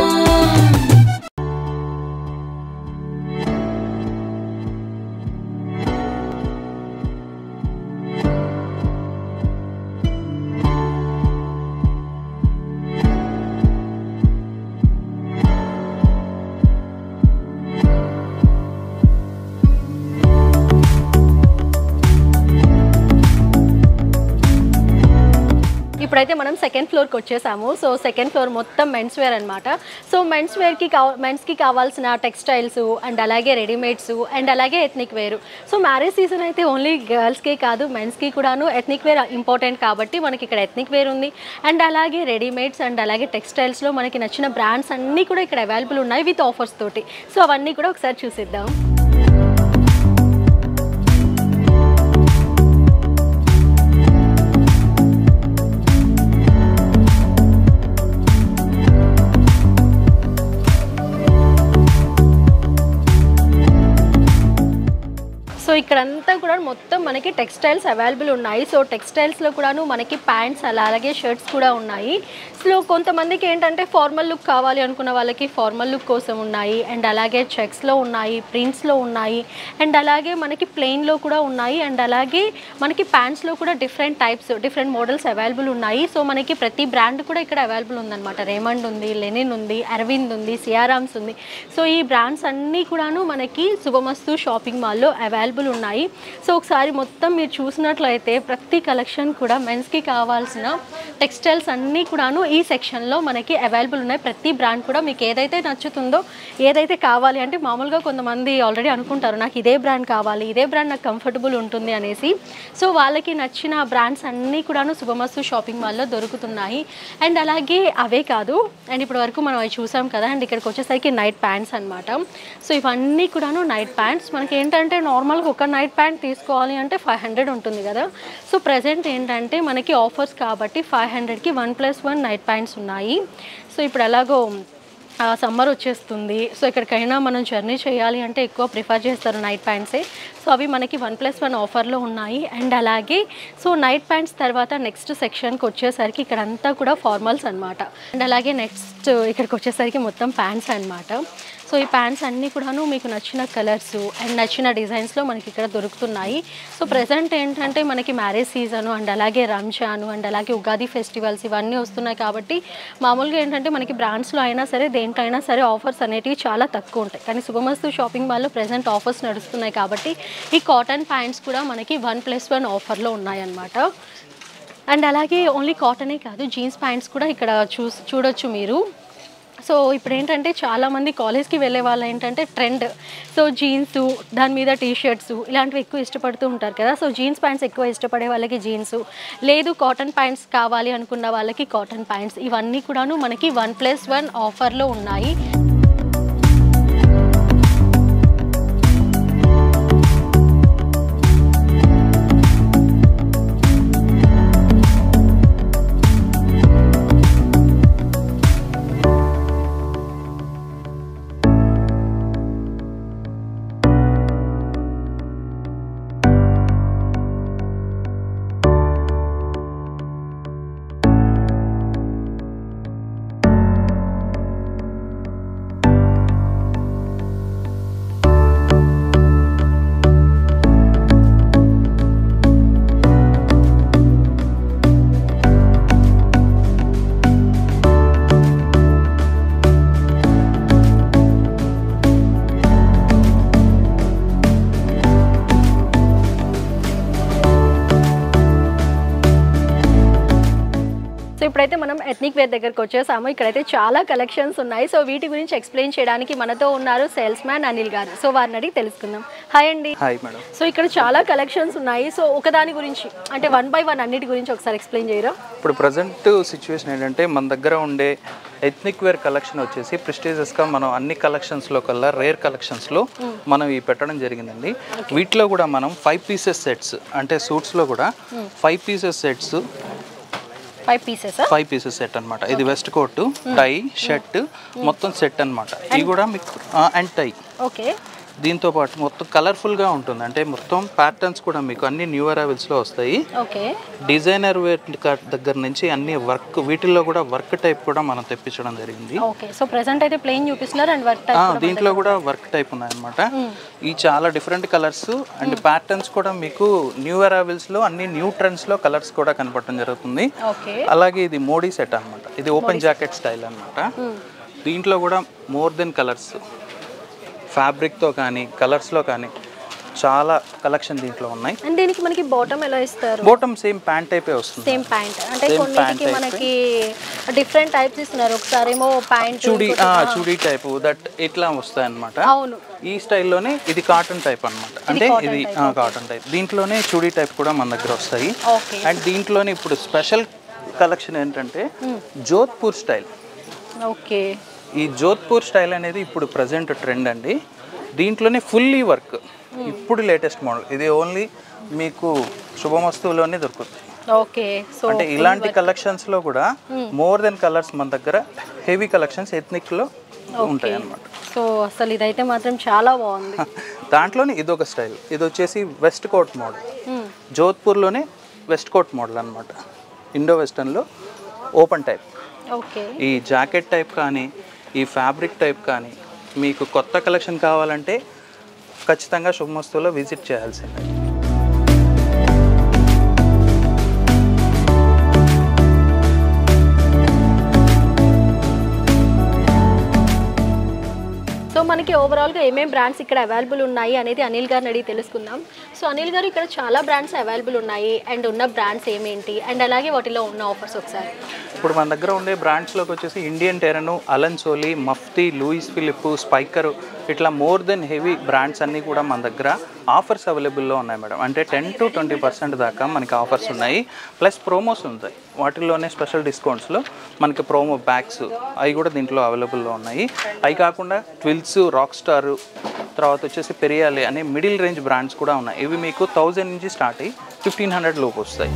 ఇప్పుడైతే మనం సెకండ్ ఫ్లోర్కి వచ్చేసాము సో సెకండ్ ఫ్లోర్ మొత్తం మెన్స్ వేర్ అనమాట సో మెన్స్ వేర్కి కావ మెన్స్కి కావాల్సిన టెక్స్టైల్స్ అండ్ అలాగే రెడీమేడ్స్ అండ్ అలాగే ethnic wear so marriage season అయితే ఓన్లీ గర్ల్స్కి కాదు మెన్స్కి కూడాను ఎథ్నిక్ వేర్ ఇంపార్టెంట్ కాబట్టి మనకి ఇక్కడ ఎథ్నిక్ వేర్ ఉంది అండ్ అలాగే రెడీమేడ్స్ అండ్ అలాగే టెక్స్టైల్స్లో మనకి నచ్చిన బ్రాండ్స్ అన్నీ కూడా ఇక్కడ అవైలబుల్ ఉన్నాయి విత్ ఆఫర్స్ తోటి సో అవన్నీ కూడా ఒకసారి చూసిద్దాం సో ఇక్కడంతా కూడా మొత్తం మనకి టెక్స్టైల్స్ అవైలబుల్ ఉన్నాయి సో టెక్స్టైల్స్లో కూడాను మనకి ప్యాంట్స్ అలా అలాగే షర్ట్స్ కూడా ఉన్నాయి సో కొంతమందికి ఏంటంటే ఫార్మల్ లుక్ కావాలి అనుకున్న వాళ్ళకి ఫార్మల్ లుక్ కోసం ఉన్నాయి అండ్ అలాగే చెక్స్లో ఉన్నాయి ప్రింట్స్లో ఉన్నాయి అండ్ అలాగే మనకి ప్లెయిన్లో కూడా ఉన్నాయి అండ్ అలాగే మనకి ప్యాంట్స్లో కూడా different types different models available ఉన్నాయి సో మనకి ప్రతి బ్రాండ్ కూడా ఇక్కడ అవైలబుల్ ఉందన్నమాట రేమండ్ ఉంది లెనిన్ ఉంది అరవింద్ ఉంది సియారామ్స్ ఉంది సో ఈ బ్రాండ్స్ అన్నీ కూడాను మనకి శుభమస్తు షాపింగ్ మాల్లో అవైలబుల్ అవైలబుల్ ఉన్నాయి సో ఒకసారి మొత్తం మీరు చూసినట్లయితే ప్రతి కలెక్షన్ కూడా మెన్స్కి కావాల్సిన టెక్స్టైల్స్ అన్నీ కూడాను ఈ సెక్షన్లో మనకి అవైలబుల్ ఉన్నాయి ప్రతి బ్రాండ్ కూడా మీకు ఏదైతే నచ్చుతుందో ఏదైతే కావాలి అంటే మామూలుగా కొంతమంది ఆల్రెడీ అనుకుంటారు నాకు ఇదే బ్రాండ్ కావాలి ఇదే బ్రాండ్ నాకు కంఫర్టబుల్ ఉంటుంది అనేసి సో వాళ్ళకి నచ్చిన బ్రాండ్స్ అన్నీ కూడాను శుభమస్తు షాపింగ్ మాల్లో దొరుకుతున్నాయి అండ్ అలాగే అవే కాదు అండ్ ఇప్పటి వరకు మనం అవి చూసాం కదా అండ్ ఇక్కడికి వచ్చేసరికి నైట్ ప్యాంట్స్ అనమాట సో ఇవన్నీ కూడాను నైట్ ప్యాంట్స్ మనకి ఏంటంటే నార్మల్గా ఒక నైట్ ప్యాంట్ తీసుకోవాలి అంటే ఫైవ్ హండ్రెడ్ ఉంటుంది కదా సో ప్రజెంట్ ఏంటంటే మనకి ఆఫర్స్ కాబట్టి ఫైవ్ హండ్రెడ్కి one plus one night pants ఉన్నాయి సో ఇప్పుడు ఎలాగో సమ్మర్ వచ్చేస్తుంది సో ఎక్కడికైనా మనం జర్నీ చేయాలి అంటే ఎక్కువ ప్రిఫర్ చేస్తారు నైట్ ప్యాంట్సే సో అవి మనకి వన్ ప్లస్ వన్ ఆఫర్లో ఉన్నాయి అండ్ అలాగే సో నైట్ ప్యాంట్స్ తర్వాత నెక్స్ట్ సెక్షన్కి వచ్చేసరికి ఇక్కడ అంతా కూడా ఫార్మల్స్ అనమాట అండ్ అలాగే నెక్స్ట్ ఇక్కడికి వచ్చేసరికి మొత్తం ప్యాంట్స్ అనమాట సో ఈ ప్యాంట్స్ అన్నీ కూడాను మీకు నచ్చిన కలర్స్ అండ్ నచ్చిన డిజైన్స్లో మనకి ఇక్కడ దొరుకుతున్నాయి సో ప్రజెంట్ ఏంటంటే మనకి మ్యారేజ్ సీజను అండ్ అలాగే రంజాను అండ్ అలాగే ఉగాది ఫెస్టివల్స్ ఇవన్నీ వస్తున్నాయి కాబట్టి మామూలుగా ఏంటంటే మనకి బ్రాండ్స్లో అయినా సరే దేంట్లో అయినా సరే ఆఫర్స్ అనేటివి చాలా తక్కువ ఉంటాయి కానీ శుభమస్తు షాపింగ్ మాల్లో ప్రజెంట్ ఆఫర్స్ నడుస్తున్నాయి కాబట్టి ఈ కాటన్ ప్యాంట్స్ కూడా మనకి వన్ ప్లస్ వన్ ఆఫర్లో ఉన్నాయన్నమాట అండ్ అలాగే ఓన్లీ కాటనే కాదు జీన్స్ ప్యాంట్స్ కూడా ఇక్కడ చూ చూడొచ్చు మీరు సో ఇప్పుడు ఏంటంటే చాలామంది కాలేజ్కి వెళ్ళే వాళ్ళు ఏంటంటే ట్రెండ్ సో జీన్స్ దాని మీద టీ షర్ట్స్ ఇలాంటివి ఎక్కువ ఇష్టపడుతూ ఉంటారు కదా సో జీన్స్ ప్యాంట్స్ ఎక్కువ ఇష్టపడే వాళ్ళకి జీన్స్ లేదు కాటన్ ప్యాంట్స్ కావాలి అనుకున్న వాళ్ళకి కాటన్ ప్యాంట్స్ ఇవన్నీ కూడాను మనకి వన్ ప్లస్ వన్ ఆఫర్లో ఉన్నాయి సో ఇప్పుడైతే మనం ఎథ్నిక్ వేర్ దగ్గరకు వచ్చేసాము ఇక్కడైతే చాలా కలెక్షన్స్ ఉన్నాయి సో వీటి గురించి ఎక్స్ప్లెయిన్ చేయడానికి మనతో ఉన్నారు సేల్స్ మ్యాన్ అనిల్ గారు సో వారిని అడిగి తెలుసుకుందాం హాయ్ అండి హాయ్ మేడం సో ఇక్కడ చాలా కలెక్షన్స్ ఉన్నాయి సో ఒకదాని గురించి అంటే వన్ బై వన్ అన్నిటి గురించి ఒకసారి ఎక్స్ప్లెయిన్ చేయరా ఇప్పుడు ప్రజెంట్ సిచ్యువేషన్ ఏంటంటే మన దగ్గర ఉండే ఎథ్నిక్ వేర్ కలెక్షన్ వచ్చేసి ప్రెస్టీజియస్గా మనం అన్ని కలెక్షన్స్లో కల్లా రేర్ కలెక్షన్స్లో మనం ఇవి పెట్టడం జరిగిందండి వీటిలో కూడా మనం ఫైవ్ పీసెస్ సెట్స్ అంటే సూట్స్లో కూడా five pieces sets five pieces five pieces set అన్నమాట ఇది వెస్ట్ కోట్ టై షర్ట్ మొత్తం సెట్ అన్నమాట ఇది కూడా మీకు అండ్ టై ఓకే దీంతో పాటు మొత్తం కలర్ఫుల్గా ఉంటుంది అంటే మొత్తం ప్యాటర్న్స్ కూడా మీకు అన్ని న్యూ అరైవల్స్లో వస్తాయి ఓకే డిజైనర్ వేర్ క- దగ్గర నుంచి అన్ని వర్క్ వీటిల్లో కూడా వర్క్ టైప్ కూడా మనం తెప్పించడం జరిగింది ఓకే సో ప్రెసెంట్ అయితే ప్లెయిన్ చూపిస్తున్నారు అండ్ వర్క్ ఆ, దీంట్లో కూడా వర్క్ టైప్ ఉన్నాయన్నమాట ఈ చాలా డిఫరెంట్ కలర్స్ అండ్ ప్యాటర్న్స్ కూడా మీకు న్యూ అరైవల్స్ లో అన్ని న్యూ ట్రెండ్స్ లో కలర్స్ కూడా కనపడటం జరుగుతుంది ఓకే అలాగే ఇది మోడీ సెట్ అన్నమాట ఇది ఓపెన్ జాకెట్ స్టైల్ అన్నమాట దీంట్లో కూడా మోర్ దెన్ కలర్స్ ఫ్యాబ్రిక్తో కానీ కలర్స్లో కానీ చాలా కలెక్షన్ దీంట్లో ఉన్నాయి అండ్ దీనికి మనకి బాటమ్ ఎలా ఇస్తారు బోటమ్ సేమ్ ప్యాంట్ టైపే వస్తుంది సేమ్ ప్యాంట్ అంటే Same కొన్నిటికి pant type. మనకి డిఫరెంట్ టైప్స్ ఇస్తున్నారు ఒకసారి ఏమో pant chudi chudi type that ఇట్లా వస్తాయి అనమాట అవును ఈ స్టైల్లోనే ఇది కాటన్ టైప్ అన్నమాట అంటే ఇది కాటన్ టైప్ దీంట్లోనే చూడీ టైప్ కూడా మన దగ్గర వస్తాయి ఓకే అండ్ దీంట్లోనే ఇప్పుడు స్పెషల్ కలెక్షన్ ఏంటంటే జోధ్పూర్ స్టైల్ ఓకే ఈ జోధ్పూర్ స్టైల్ అనేది ఇప్పుడు ప్రజెంట్ ట్రెండ్ అండి దీంట్లోనే ఫుల్లీ వర్క్ ఇప్పుడు లేటెస్ట్ మోడల్ ఇది ఓన్లీ మీకు శుభమస్తువులోనే దొరుకుతుంది ఓకే సో అంటే ఇలాంటి కలెక్షన్స్ లో కూడా మోర్ దెన్ కలర్స్ మన దగ్గర హెవీ కలెక్షన్స్ ఎథ్నిక్ లో ఉంటాయి అన్నమాట సో అసలు ఇదైతే మాత్రం చాలా బాగుంది దాంట్లోనే ఇది ఒక స్టైల్ ఇది వచ్చేసి వెస్ట్ కోట్ మోడల్ జోధ్పూర్లోనే వెస్ట్ కోట్ మోడల్ అన్నమాట ఇండో వెస్టర్న్లో ఓపెన్ టైప్ ఓకే ఈ జాకెట్ టైప్ కానీ ఈ ఫ్యాబ్రిక్ టైప్ కానీ మీకు కొత్త కలెక్షన్ కావాలంటే ఖచ్చితంగా శుభమస్తులో విజిట్ చేయాల్సిందే సో మన మనకి ఓవరాల్గా ఏమేమి బ్రాండ్స్ ఇక్కడ అవైలబుల్ ఉన్నాయి అనేది అనిల్ గారిని అడిగి తెలుసుకుందాం సో అనిల్ గారు ఇక్కడ చాలా బ్రాండ్స్ అవైలబుల్ ఉన్నాయి అండ్ ఉన్న బ్రాండ్స్ ఏమేంటి అండ్ అలాగే వాటిలో ఉన్న ఆఫర్స్ ఒకసారి ఇప్పుడు మన దగ్గర ఉండే బ్రాండ్స్లోకి వచ్చేసి Indian Terrain Allen Solly Mufti Louis Philippe Spykar ఇట్లా మోర్ దెన్ హెవీ బ్రాండ్స్ అన్నీ కూడా మన దగ్గర ఆఫర్స్ అవైలబుల్లో ఉన్నాయి మేడం అంటే టెన్ టు ట్వంటీ పర్సెంట్ దాకా మనకి ఆఫర్స్ ఉన్నాయి ప్లస్ ప్రోమోస్ ఉంటాయి వాటిల్లోనే స్పెషల్ డిస్కౌంట్స్లో మనకి ప్రోమో బ్యాగ్స్ అవి కూడా దీంట్లో అవైలబుల్లో ఉన్నాయి అవి కాకుండా ట్విల్స్ రాక్ స్టార్ తర్వాత వచ్చేసి పెరియాలి అనే మిడిల్ రేంజ్ బ్రాండ్స్ కూడా ఉన్నాయి ఇవి మీకు థౌజండ్ నుంచి స్టార్ట్ అయ్యి ఫిఫ్టీన్ హండ్రెడ్ లోపు వస్తాయి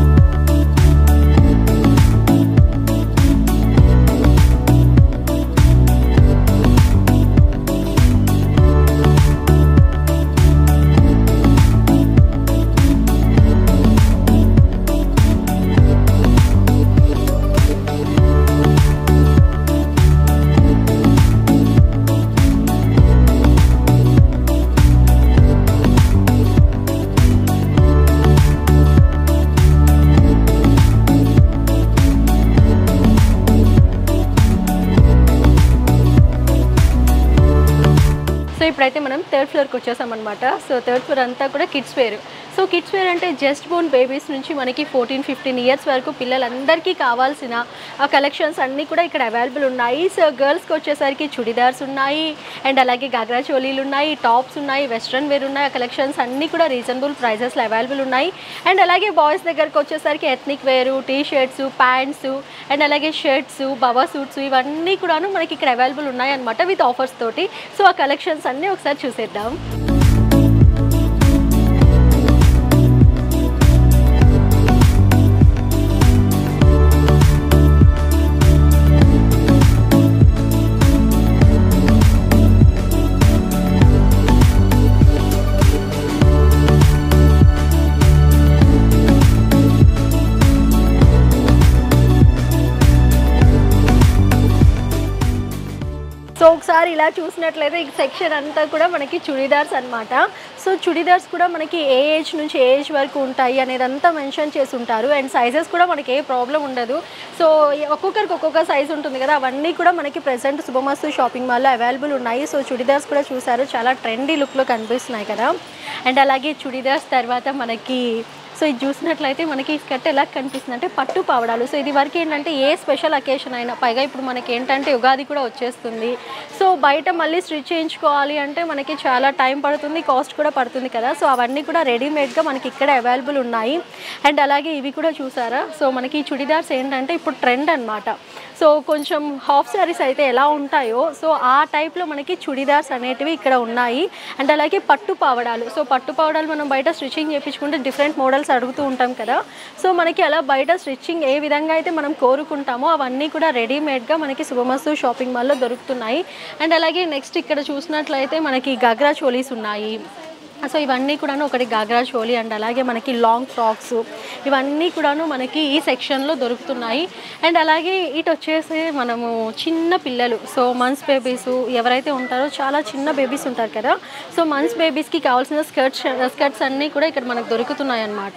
సో ఇప్పుడైతే మనం థర్డ్ ఫ్లోర్కి వచ్చేసామన్నమాట సో థర్డ్ ఫ్లోర్ అంతా కూడా kids wear so kids wear అంటే జస్ట్ బోర్న్ బేబీస్ నుంచి మనకి ఫోర్టీన్ ఫిఫ్టీన్ ఇయర్స్ వరకు పిల్లలందరికీ కావాల్సిన ఆ కలెక్షన్స్ అన్నీ కూడా ఇక్కడ అవైలబుల్ ఉన్నాయి సో గర్ల్స్కి వచ్చేసరికి చుడిదార్స్ ఉన్నాయి అండ్ అలాగే గాగ్రా చోలీలు ఉన్నాయి టాప్స్ ఉన్నాయి వెస్ట్రన్ వేర్ ఉన్నాయి ఆ కలెక్షన్స్ అన్నీ కూడా రీజనబుల్ ప్రైజెస్లో అవైలబుల్ ఉన్నాయి అండ్ అలాగే బాయ్స్ దగ్గరకు వచ్చేసరికి ethnic wear T shirts pants and అలాగే షర్ట్స్ బవా సూట్స్ ఇవన్నీ కూడాను మనకి ఇక్కడ అవైలబుల్ ఉన్నాయి అనమాట విత్ ఆఫర్స్ తోటి సో ఆ కలెక్షన్స్ అన్నీ ఒకసారి చూసేద్దాం సో ఒకసారి ఇలా చూసినట్లయితే ఈ సెక్షన్ అంతా కూడా మనకి చుడిదార్స్ అన్నమాట సో చుడిదార్స్ కూడా మనకి ఏ ఏజ్ నుంచి ఏ ఏజ్ వరకు ఉంటాయి అనేది అంతా మెన్షన్ చేసి ఉంటారు అండ్ సైజెస్ కూడా మనకి ఏ ప్రాబ్లం ఉండదు సో ఒక్కొక్కరికి ఒక్కొక్క సైజ్ ఉంటుంది కదా అవన్నీ కూడా మనకి ప్రెసెంట్ శుభమస్తు షాపింగ్ మాల్లో అవైలబుల్ ఉన్నాయి సో చుడిదార్స్ కూడా చూసారు చాలా ట్రెండీ లుక్లో కనిపిస్తున్నాయి కదా అండ్ అలాగే చుడిదార్స్ తర్వాత మనకి సో ఇది చూసినట్లయితే మనకి ఈ స్కర్ట్ ఎలా కనిపిస్తుంది అంటే పట్టు పావడాలు సో ఇది వరకు ఏంటంటే ఏ స్పెషల్ అకేషన్ అయినా పైగా ఇప్పుడు మనకి ఏంటంటే ఉగాది కూడా వచ్చేస్తుంది సో బయట మళ్ళీ స్టిచ్ చేయించుకోవాలి అంటే మనకి చాలా టైం పడుతుంది కాస్ట్ కూడా పడుతుంది కదా సో అవన్నీ కూడా రెడీమేడ్గా మనకి ఇక్కడ అవైలబుల్ ఉన్నాయి అండ్ అలాగే ఇవి కూడా చూసారా సో మనకి ఈ చుడిదార్స్ ఏంటంటే ఇప్పుడు ట్రెండ్ అన్నమాట సో కొంచెం హాఫ్ శారీస్ అయితే ఎలా ఉంటాయో సో ఆ టైప్లో మనకి చుడిదార్స్ అనేటివి ఇక్కడ ఉన్నాయి అండ్ అలాగే పట్టు పావడాలు సో పట్టు పావడాలు మనం బయట స్టిచ్చింగ్ చేయించుకుంటే డిఫరెంట్ మోడల్స్ అడుగుతూ ఉంటాం కదా సో మనకి అలా బయట స్టిచ్చింగ్ ఏ విధంగా అయితే మనం కోరుకుంటామో అవన్నీ కూడా రెడీమేడ్గా మనకి శుభమస్తు షాపింగ్ మాల్లో దొరుకుతున్నాయి అండ్ అలాగే నెక్స్ట్ ఇక్కడ చూసినట్లయితే మనకి గగ్రా చోలీస్ ఉన్నాయి సో ఇవన్నీ కూడాను ఒకటి గాగ్రా చోలీ అండ్ అలాగే మనకి లాంగ్ ఫ్రాక్స్ ఇవన్నీ కూడాను మనకి ఈ సెక్షన్లో దొరుకుతున్నాయి అండ్ అలాగే ఇటు వచ్చేసి మనము చిన్న పిల్లలు సో మంత్స్ బేబీస్ ఎవరైతే ఉంటారో చాలా చిన్న బేబీస్ ఉంటారు కదా సో మంత్స్ బేబీస్కి కావాల్సిన స్కర్ట్స్ స్కర్ట్స్ అన్నీ కూడా ఇక్కడ మనకు దొరుకుతున్నాయి అన్నమాట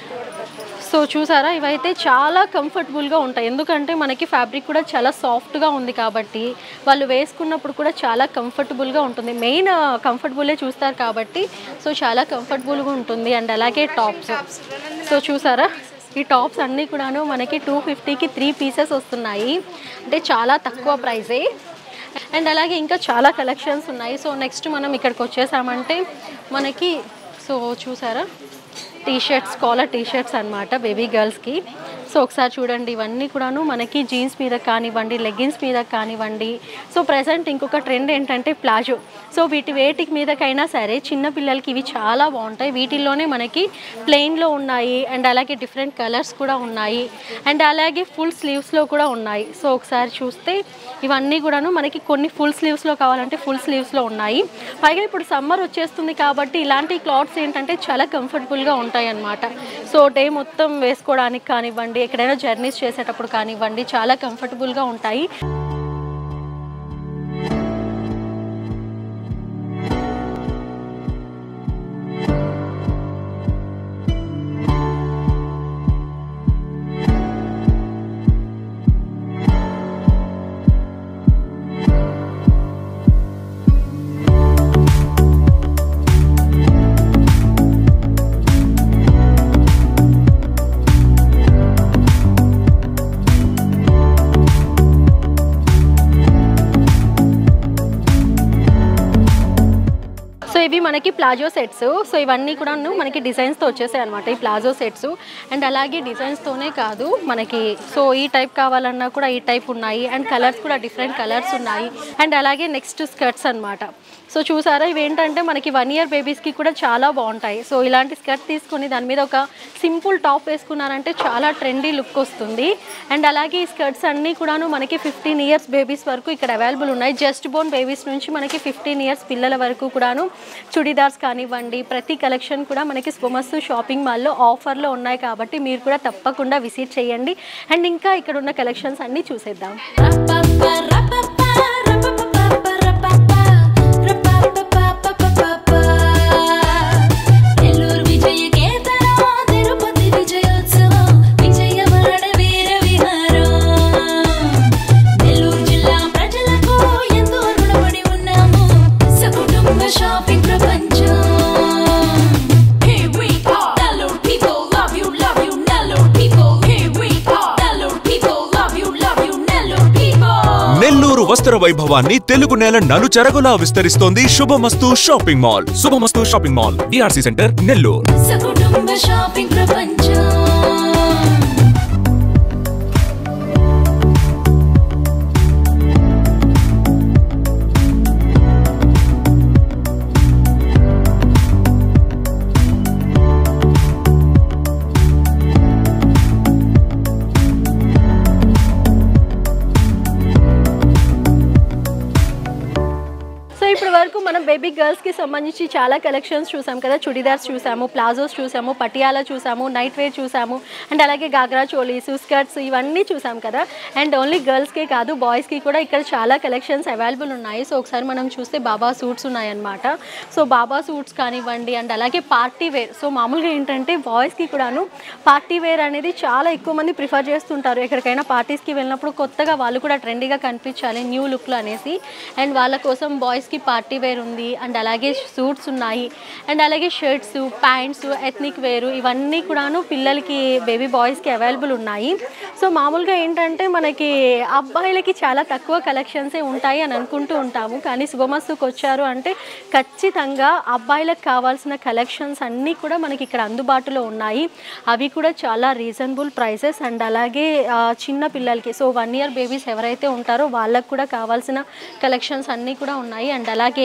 సో చూసారా ఇవైతే చాలా కంఫర్టబుల్గా ఉంటాయి ఎందుకంటే మనకి ఫ్యాబ్రిక్ కూడా చాలా సాఫ్ట్గా ఉంది కాబట్టి వాళ్ళు వేసుకున్నప్పుడు కూడా చాలా కంఫర్టబుల్గా ఉంటుంది మెయిన్ కంఫర్టబులే చూస్తారు కాబట్టి సో చాలా కంఫర్టబుల్గా ఉంటుంది అండ్ అలాగే టాప్స్ సో చూసారా ఈ టాప్స్ అన్నీ కూడాను మనకి టూ ఫిఫ్టీకి త్రీ పీసెస్ వస్తున్నాయి అంటే చాలా తక్కువ ప్రైజే అండ్ అలాగే ఇంకా చాలా కలెక్షన్స్ ఉన్నాయి సో నెక్స్ట్ మనం ఇక్కడికి వచ్చేసామంటే మనకి సో చూసారా T shirts collar T shirts అనమాట బేబీ గర్ల్స్కి సో ఒకసారి చూడండి ఇవన్నీ కూడాను మనకి జీన్స్ మీద కానివ్వండి లెగ్గిన్స్ మీద కానివ్వండి సో ప్రజెంట్ ఇంకొక ట్రెండ్ ఏంటంటే ప్లాజో సో వీటి వేటికి మీదకైనా సరే చిన్న పిల్లలకి ఇవి చాలా బాగుంటాయి వీటిల్లోనే మనకి ప్లెయిన్లో ఉన్నాయి అండ్ అలాగే డిఫరెంట్ కలర్స్ కూడా ఉన్నాయి అండ్ అలాగే ఫుల్ స్లీవ్స్లో కూడా ఉన్నాయి సో ఒకసారి చూస్తే ఇవన్నీ కూడాను మనకి కొన్ని ఫుల్ స్లీవ్స్లో కావాలంటే ఫుల్ స్లీవ్స్లో ఉన్నాయి పైగా ఇప్పుడు సమ్మర్ వచ్చేస్తుంది కాబట్టి ఇలాంటి క్లాత్స్ ఏంటంటే చాలా కంఫర్టబుల్గా ఉంటాయి అన్నమాట సో డే మొత్తం వేసుకోవడానికి కానివ్వండి ఎక్కడైనా జర్నీస్ చేసేటప్పుడు కానివ్వండి చాలా కంఫర్టబుల్గా ఉంటాయి ఇవి మనకి ప్లాజో సెట్స్ సో ఇవన్నీ కూడా మనకి డిజైన్స్తో వచ్చేసాయి అనమాట ఈ ప్లాజో సెట్స్ అండ్ అలాగే డిజైన్స్తోనే కాదు మనకి సో ఈ టైప్ కావాలన్నా కూడా ఈ టైప్ ఉన్నాయి అండ్ కలర్స్ కూడా డిఫరెంట్ కలర్స్ ఉన్నాయి అండ్ అలాగే నెక్స్ట్ స్కర్ట్స్ అన్నమాట సో చూసారా ఇవి ఏంటంటే మనకి వన్ ఇయర్ బేబీస్కి కూడా చాలా బాగుంటాయి సో ఇలాంటి స్కర్ట్ తీసుకొని దాని మీద ఒక సింపుల్ టాప్ వేసుకున్నారంటే చాలా ట్రెండీ లుక్ వస్తుంది అండ్ అలాగే ఈ స్కర్ట్స్ అన్నీ కూడాను మనకి ఫిఫ్టీన్ ఇయర్స్ బేబీస్ వరకు ఇక్కడ అవైలబుల్ ఉన్నాయి జస్ట్ బోర్న్ బేబీస్ నుంచి మనకి ఫిఫ్టీన్ ఇయర్స్ పిల్లల వరకు కూడాను చుడిదార్స్ కానివ్వండి ప్రతి కలెక్షన్ కూడా మనకి స్వమస్తు షాపింగ్ మాల్లో ఆఫర్లో ఉన్నాయి కాబట్టి మీరు కూడా తప్పకుండా విజిట్ చేయండి అండ్ ఇంకా ఇక్కడ ఉన్న కలెక్షన్స్ అన్నీ చూసేద్దాం నెల్లూరు విజయ కేతనం తిరుపతి విజయోత్సవం విజయవాడ వీర విహారం నెల్లూరు జిల్లా ప్రజలకు ఎంతో రుణపడి ఉన్నాము సకుటుంబ షాపింగ్ ప్రపంచం Here we are, Nellore people love you, love you, Nellore people. Here we are, Nellore people love you, love you, Nellore people. Nellore వస్త్ర వైభవాన్ని తెలుగు నేల నలుచెరగులా విస్తరిస్తోంది Shubhamastu shopping mall Shubhamastu shopping mall DRC centre Nellore సకుటుంబ షాపింగ్ ప్రపంచం సో ఇప్పటి వరకు మనం బేబీ గర్ల్స్కి సంబంధించి చాలా కలెక్షన్స్ చూసాం కదా చుడిదార్స్ చూసాము ప్లాజోస్ చూసాము పటియాలా చూసాము నైట్ వేర్ చూసాము అండ్ అలాగే గాగ్రా చోలీస్ స్కర్ట్స్ ఇవన్నీ చూసాం కదా అండ్ ఓన్లీ గర్ల్స్కే కాదు బాయ్స్కి కూడా ఇక్కడ చాలా కలెక్షన్స్ అవైలబుల్ ఉన్నాయి సో ఒకసారి మనం చూస్తే బాబా సూట్స్ ఉన్నాయన్నమాట సో బాబా సూట్స్ కానివ్వండి అండ్ అలాగే పార్టీ వేర్ సో మామూలుగా ఏంటంటే బాయ్స్కి కూడాను పార్టీ వేర్ అనేది చాలా ఎక్కువ మంది ప్రిఫర్ చేస్తుంటారు ఎక్కడికైనా పార్టీస్కి వెళ్ళినప్పుడు కొత్తగా వాళ్ళు కూడా ట్రెండీగా కనిపించాలి న్యూ లుక్లో అనేసి అండ్ వాళ్ళ కోసం బాయ్స్కి పార్టీ వేర్ ఉంది అండ్ అలాగే సూట్స్ ఉన్నాయి అండ్ అలాగే షర్ట్స్ ప్యాంట్స్ ఎథ్నిక్ వేరు ఇవన్నీ కూడాను పిల్లలకి బేబీ బాయ్స్కి అవైలబుల్ ఉన్నాయి సో మామూలుగా ఏంటంటే మనకి అబ్బాయిలకి చాలా తక్కువ కలెక్షన్సే ఉంటాయి అని అనుకుంటూ ఉంటాము కానీ శుభమస్తుకు వచ్చారు అంటే ఖచ్చితంగా అబ్బాయిలకు కావాల్సిన కలెక్షన్స్ అన్నీ కూడా మనకి ఇక్కడ అందుబాటులో ఉన్నాయి అవి కూడా చాలా రీజనబుల్ ప్రైసెస్ అండ్ అలాగే ఆ, చిన్న పిల్లలకి సో వన్ ఇయర్ బేబీస్ ఎవరైతే ఉంటారో వాళ్ళకు కూడా కావాల్సిన కలెక్షన్స్ అన్నీ కూడా ఉన్నాయి అండ్ అలాగే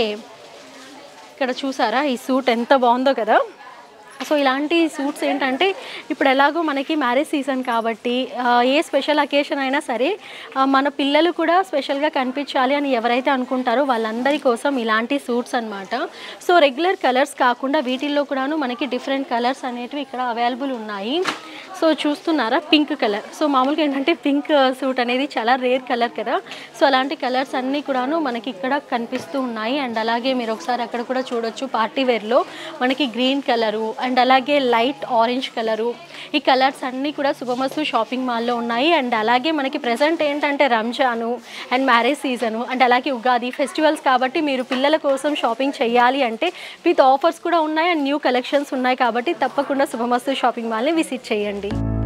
ఇక్కడ చూసారా ఈ సూట్ ఎంత బాగుందో కదా సో ఇలాంటి సూట్స్ ఏంటంటే ఇప్పుడు ఎలాగో మనకి మ్యారేజ్ సీజన్ కాబట్టి ఆ, ఏ స్పెషల్ అకేషన్ అయినా సరే ఆ, మన పిల్లలు కూడా స్పెషల్గా కనిపించాలి అని ఎవరైతే అనుకుంటారో వాళ్ళందరి కోసం ఇలాంటి సూట్స్ అన్నమాట సో రెగ్యులర్ కలర్స్ కాకుండా వీటిల్లో కూడాను మనకి డిఫరెంట్ కలర్స్ అనేటివి ఇక్కడ అవైలబుల్ ఉన్నాయి సో చూస్తున్నారా పింక్ కలర్ సో మామూలుగా ఏంటంటే పింక్ సూట్ అనేది చాలా రేర్ కలర్ కదా సో అలాంటి కలర్స్ అన్నీ కూడాను మనకి ఇక్కడ కనిపిస్తూ ఉన్నాయి అండ్ అలాగే మీరు ఒకసారి అక్కడ కూడా చూడొచ్చు పార్టీ వేర్లో మనకి గ్రీన్ కలరు అండ్ అలాగే లైట్ ఆరెంజ్ కలరు ఈ కలర్స్ అన్నీ కూడా శుభమస్తు షాపింగ్ మాల్లో ఉన్నాయి అండ్ అలాగే మనకి ప్రజెంట్ ఏంటంటే Ramzan and marriage season and అలాగే ఉగాది ఫెస్టివల్స్ కాబట్టి మీరు పిల్లల కోసం షాపింగ్ చేయాలి అంటే విత్ ఆఫర్స్ కూడా ఉన్నాయి అండ్ న్యూ కలెక్షన్స్ ఉన్నాయి కాబట్టి తప్పకుండా శుభమస్తు షాపింగ్ మాల్ని విజిట్ చేయండి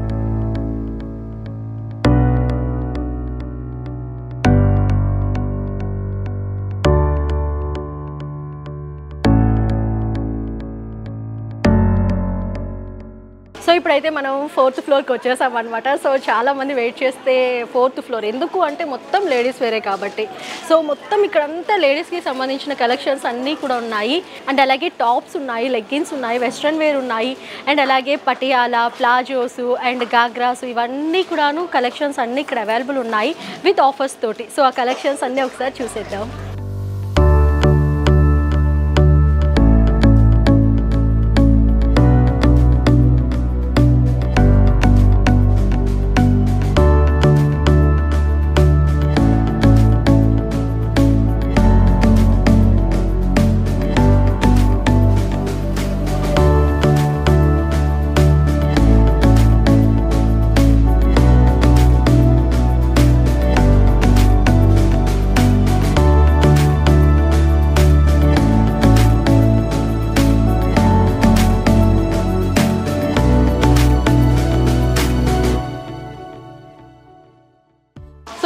సో ఇప్పుడైతే మనం ఫోర్త్ ఫ్లోర్కి వచ్చేసాం అనమాట సో చాలా మంది వెయిట్ చేస్తే ఫోర్త్ ఫ్లోర్ ఎందుకు అంటే మొత్తం లేడీస్ వేరే కాబట్టి సో మొత్తం ఇక్కడంతా లేడీస్కి సంబంధించిన కలెక్షన్స్ అన్నీ కూడా ఉన్నాయి అండ్ అలాగే టాప్స్ ఉన్నాయి లెగ్గిన్స్ ఉన్నాయి వెస్ట్రన్ వేర్ ఉన్నాయి అండ్ అలాగే పటియాలా ప్లాజోస్ అండ్ గాగ్రాస్ ఇవన్నీ కూడాను కలెక్షన్స్ అన్నీ ఇక్కడ అవైలబుల్ ఉన్నాయి విత్ ఆఫర్స్ తోటి సో ఆ కలెక్షన్స్ అన్నీ ఒకసారి చూసేద్దాం